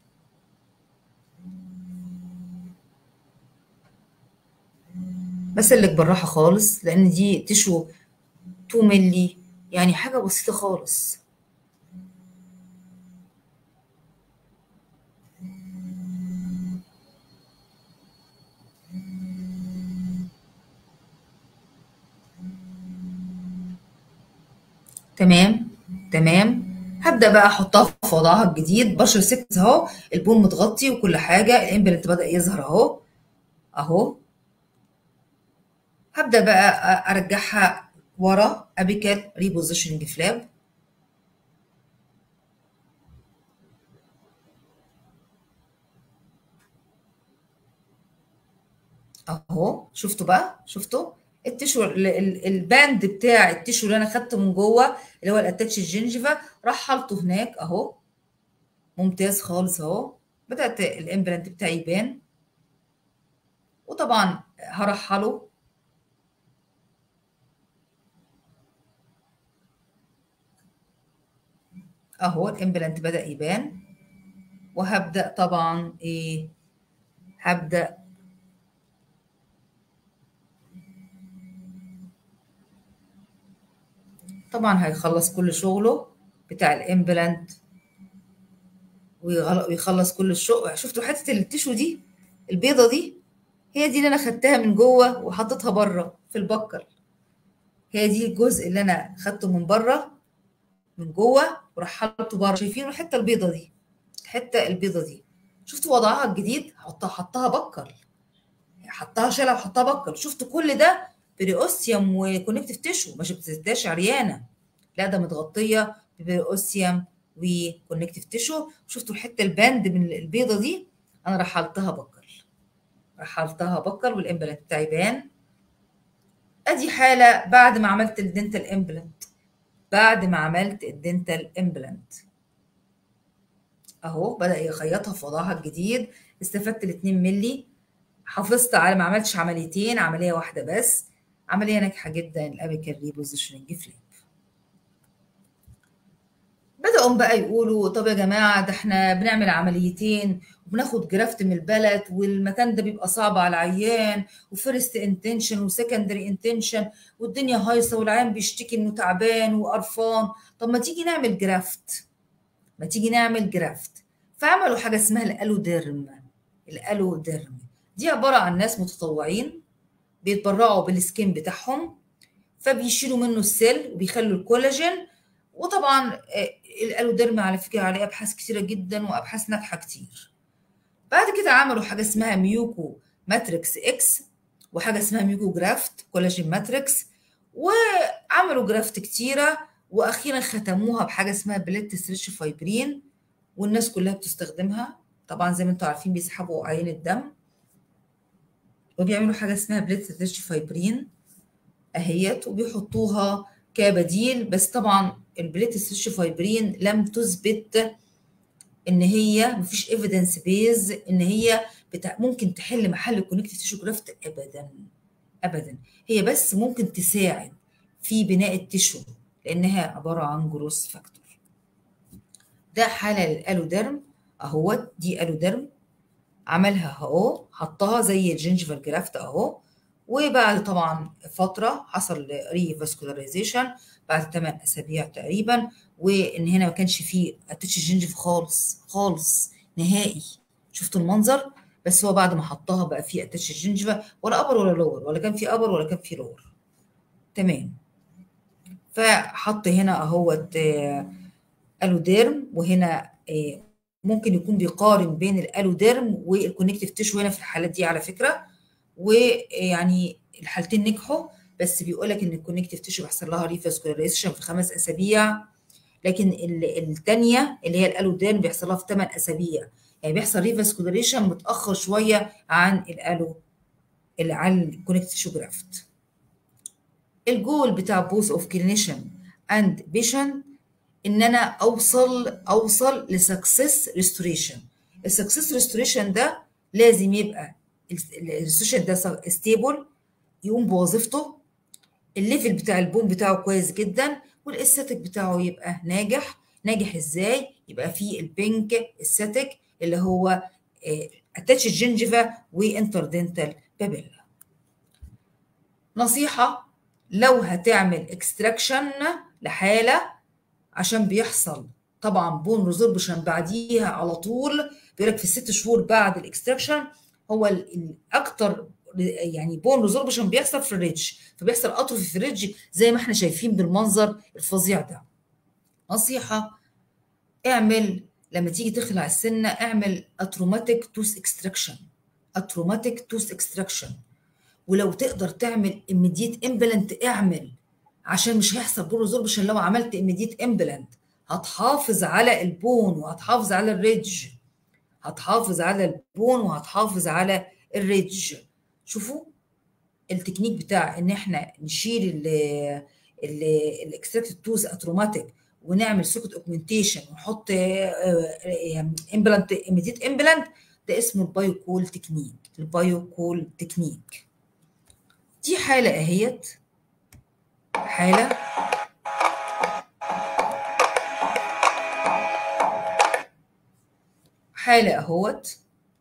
بسلك بالراحة خالص لأن دي تشو 2 ملي يعني حاجة بسيطة خالص تمام تمام هبدا بقى احطها في وضعها الجديد بشر سكت اهو البوم متغطي وكل حاجه الامبلنت بدا يظهر اهو اهو هبدا بقى ارجعها ورا ابيكال ريبوزيشننج فلاب اهو شفتوا بقى شفتوا التشو الباند بتاع التشو اللي انا خدته من جوه اللي هو الاتاتش الجنجفا رحلته هناك اهو ممتاز خالص اهو بدات الامبلانت بتاعي يبان وطبعا هرحله اهو الامبلانت بدا يبان وهبدا طبعا ايه هبدا طبعا هيخلص كل شغله بتاع الامبلانت ويخلص كل الشغل شفتوا حته التشو دي البيضه دي هي دي اللي انا خدتها من جوه وحطيتها بره في البكر هي دي الجزء اللي انا خدته من بره من جوه ورحلته بره شايفين الحته البيضه دي الحته البيضه دي شفتوا وضعها الجديد حطها حطها بكر حطها شالها وحطها بكر شفتوا كل ده بريوسيوم وكونكتيف تيشو ما شفتهاش عريانه لا ده متغطيه ببريوسيوم وكونكتيف تيشو شفتوا الحته الباند من البيضه دي انا رحلتها بكر رحلتها بكر والامبلانت بتاعي بان ادي حاله بعد ما عملت الدنتال امبلانت بعد ما عملت الدنتال امبلانت اهو بدا يخيطها في وضعها الجديد استفدت ال 2 مللي حافظت على ما عملتش عمليتين عمليه واحده بس عمليه ناجحه جدا الابيكال ريبوزيشننج فليب بدأوا بقى يقولوا طب يا جماعة ده احنا بنعمل عمليتين وبناخد جرافت من البلد والمكان ده بيبقى صعب على العيان وفيرست انتنشن وسكندري انتنشن والدنيا هايصة والعيان بيشتكي انه تعبان وقرفان طب ما تيجي نعمل جرافت ما تيجي نعمل جرافت فعملوا حاجة اسمها الالوديرم الالوديرم دي عبارة عن ناس متطوعين بيتبرعوا بالسكين بتاعهم فبيشيلوا منه السيل وبيخلوا الكولاجين وطبعا الالوديرم على فكره عليه ابحاث كتيره جدا وابحاث ناجحه كتير بعد كده عملوا حاجه اسمها ميوكو ماتريكس اكس وحاجه اسمها ميوكو جرافت كولاجين ماتريكس وعملوا جرافت كتيره واخيرا ختموها بحاجه اسمها بليت ستريتش فايبرين والناس كلها بتستخدمها طبعا زي ما انتم عارفين بيسحبوا عين الدم وبيعملوا حاجه اسمها بليت ستريتش فايبرين اهيت وبيحطوها كبديل بس طبعا البليت ستريتش فايبرين لم تثبت ان هي مفيش ايفيدنس بيز ان هي بتاع ممكن تحل محل الكونكتيف تيشو جرافت ابدا ابدا هي بس ممكن تساعد في بناء التشو لانها عباره عن جروس فاكتور ده حاله للالوديرم اهوت دي الوديرم عملها اهو حطها زي الجنجفال جرافت اهو وبعد طبعا فتره حصل ري فاسكولاريزيشن بعد 8 اسابيع تقريبا وان هنا ما كانش فيه اتش جنجف خالص خالص نهائي شفتوا المنظر بس هو بعد ما حطها بقى فيه اتش الجنجفة ولا ابر ولا لور ولا كان في ابر ولا كان في لور تمام فحط هنا اهوت الوديرم وهنا ممكن يكون بيقارن بين الالوديرم والكونكتيف تيشو هنا في الحالات دي على فكره ويعني الحالتين نجحوا بس بيقول لك ان الكونكتيف تيشو بيحصل لها ريفاسكولاريزيشن في خمس اسابيع لكن الثانيه اللي هي الالوديرم بيحصل لها في 8 اسابيع يعني بيحصل ريفاسكولاريشن متاخر شويه عن الالو اللي عن الكونكتيف تيشو جرافت الجول بتاع بوث اوف كلينيشن اند بيشنت ان انا اوصل اوصل لسكسس ريستوريشن السكسس ريستوريشن ده لازم يبقى الريستوريشن ده ستيبل يقوم بوظيفته الليفل بتاع البون بتاعه كويس جدا والاستاتيك بتاعه يبقى ناجح ناجح ازاي يبقى فيه البينك استاتيك اللي هو اتاتش الجنجفا وانتردنتال بابيلا نصيحه لو هتعمل اكستراكشن لحاله عشان بيحصل طبعا بون ريزوربشن بعديها على طول بيقول لك في الست شهور بعد الاكستراكشن هو الاكتر يعني بون ريزوربشن بيحصل في الريدج فبيحصل اتروفي في الريدج زي ما احنا شايفين بالمنظر الفظيع ده نصيحه اعمل لما تيجي تخلع السنه اعمل اتروماتيك توث اكستراكشن اتروماتيك توث اكستراكشن ولو تقدر تعمل immediate امبلانت اعمل عشان مش هيحصل بون ريزوربشن لو عملت immediate امبلانت هتحافظ على البون وهتحافظ على الريدج هتحافظ على البون وهتحافظ على الريدج شوفوا التكنيك بتاع ان احنا نشيل الاكستراكتد توث اتروماتيك ونعمل سوكت اوجمنتيشن ونحط امبلانت immediate امبلانت ده اسمه البايو كول تكنيك البايو كول تكنيك دي حالة اهيت حالة حالة اهوت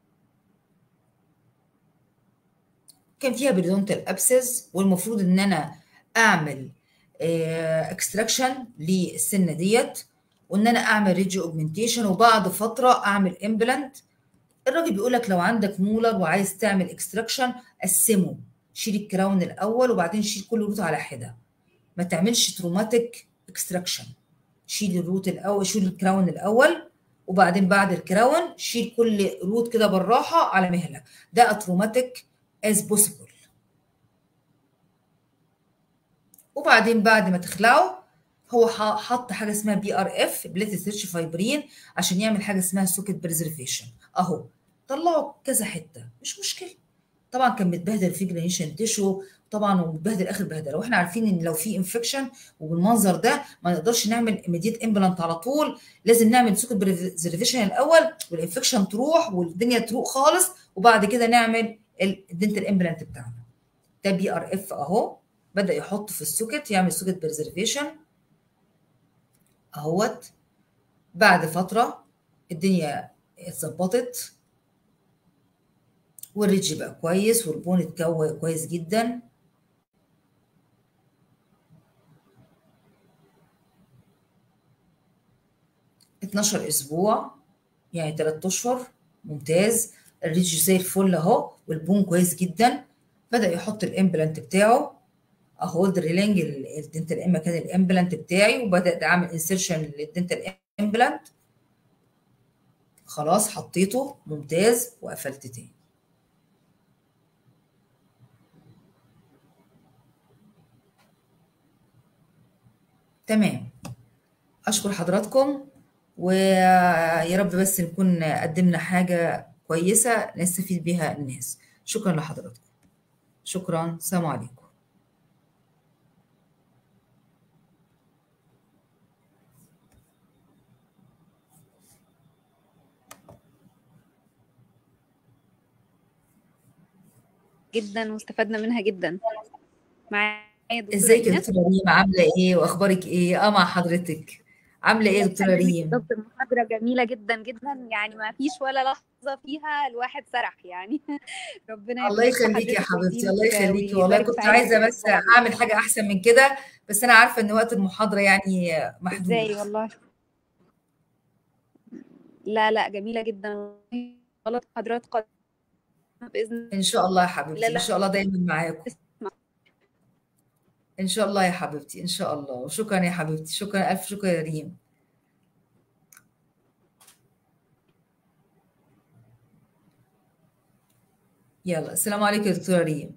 كان فيها بريدونتال ابسس والمفروض ان انا اعمل اكستراكشن للسنه ديت وان انا اعمل ريدج اوجمنتيشن وبعد فتره اعمل امبلانت الراجل بيقول لك لو عندك مولر وعايز تعمل اكستراكشن قسمه شيل الكراون الاول وبعدين شيل كل روت على حده ما تعملش تروماتيك اكستراكشن شيل الروت الاول شيل الكراون الاول وبعدين بعد الكراون شيل كل روت كده بالراحه على مهلك ده اتروماتيك as possible وبعدين بعد ما تخلعه هو حط حاجه اسمها بي ار اف بليت سيرش فايبرين عشان يعمل حاجه اسمها سوكت بريزرفيشن اهو طلعوا كذا حته مش مشكله طبعا كان متبهدل في جرانيشن تيشو طبعا ومتبهدل اخر بهدله واحنا عارفين ان لو في انفكشن وبالمنظر ده ما نقدرش نعمل ايميديت امبلانت على طول لازم نعمل سوكت بريزرفيشن الاول والانفكشن تروح والدنيا تروق خالص وبعد كده نعمل الدنتال امبلانت بتاعنا ده بي ار اف اهو بدا يحط في السوكت يعمل سوكت بريزرفيشن اهوت بعد فتره الدنيا اتظبطت والريدج بقى كويس والبون اتكون كويس جدا اتناشر اسبوع يعني تلات اشهر ممتاز الريدج زي الفل اهو والبون كويس جدا بدا يحط الامبلانت بتاعه اهو دريلينج الدنتال ام كان الامبلانت بتاعي وبدات اعمل انسيرشن للدنتال امبلانت خلاص حطيته ممتاز وقفلت تاني تمام اشكر حضراتكم ويا رب بس نكون قدمنا حاجه كويسه نستفيد بيها الناس شكرا لحضراتكم شكرا سلام عليكم جدا واستفدنا منها جدا معايا دكتورة ازيك يا إيناس دكتورة ريم عاملة ايه واخبارك ايه اه مع حضرتك عاملة ايه يا الله دكتورة يسلمك يا ريم دكتور محاضرة جميلة جدا جدا يعني ما فيش ولا لحظة فيها الواحد سرح يعني ربنا الله يبارك في يخليكي يا حضرتك حبيبتي الله ويديمك يخليكي والله ويبارك كنت في عيلتك عايزة بس كلها اعمل حاجة احسن من كده بس انا عارفة ان وقت المحاضرة يعني محدود ازاي والله لا لا جميلة جدا غلط حضرات قادمة بإذن ان شاء الله يا الله حبيبتي ان لا شاء الله دايما معاكم تسمع ان شاء الله يا حبيبتي ان شاء الله وشكرا يا حبيبتي شكرا الف شكر يا ريم يلا السلام عليكم يا دكتورة ريم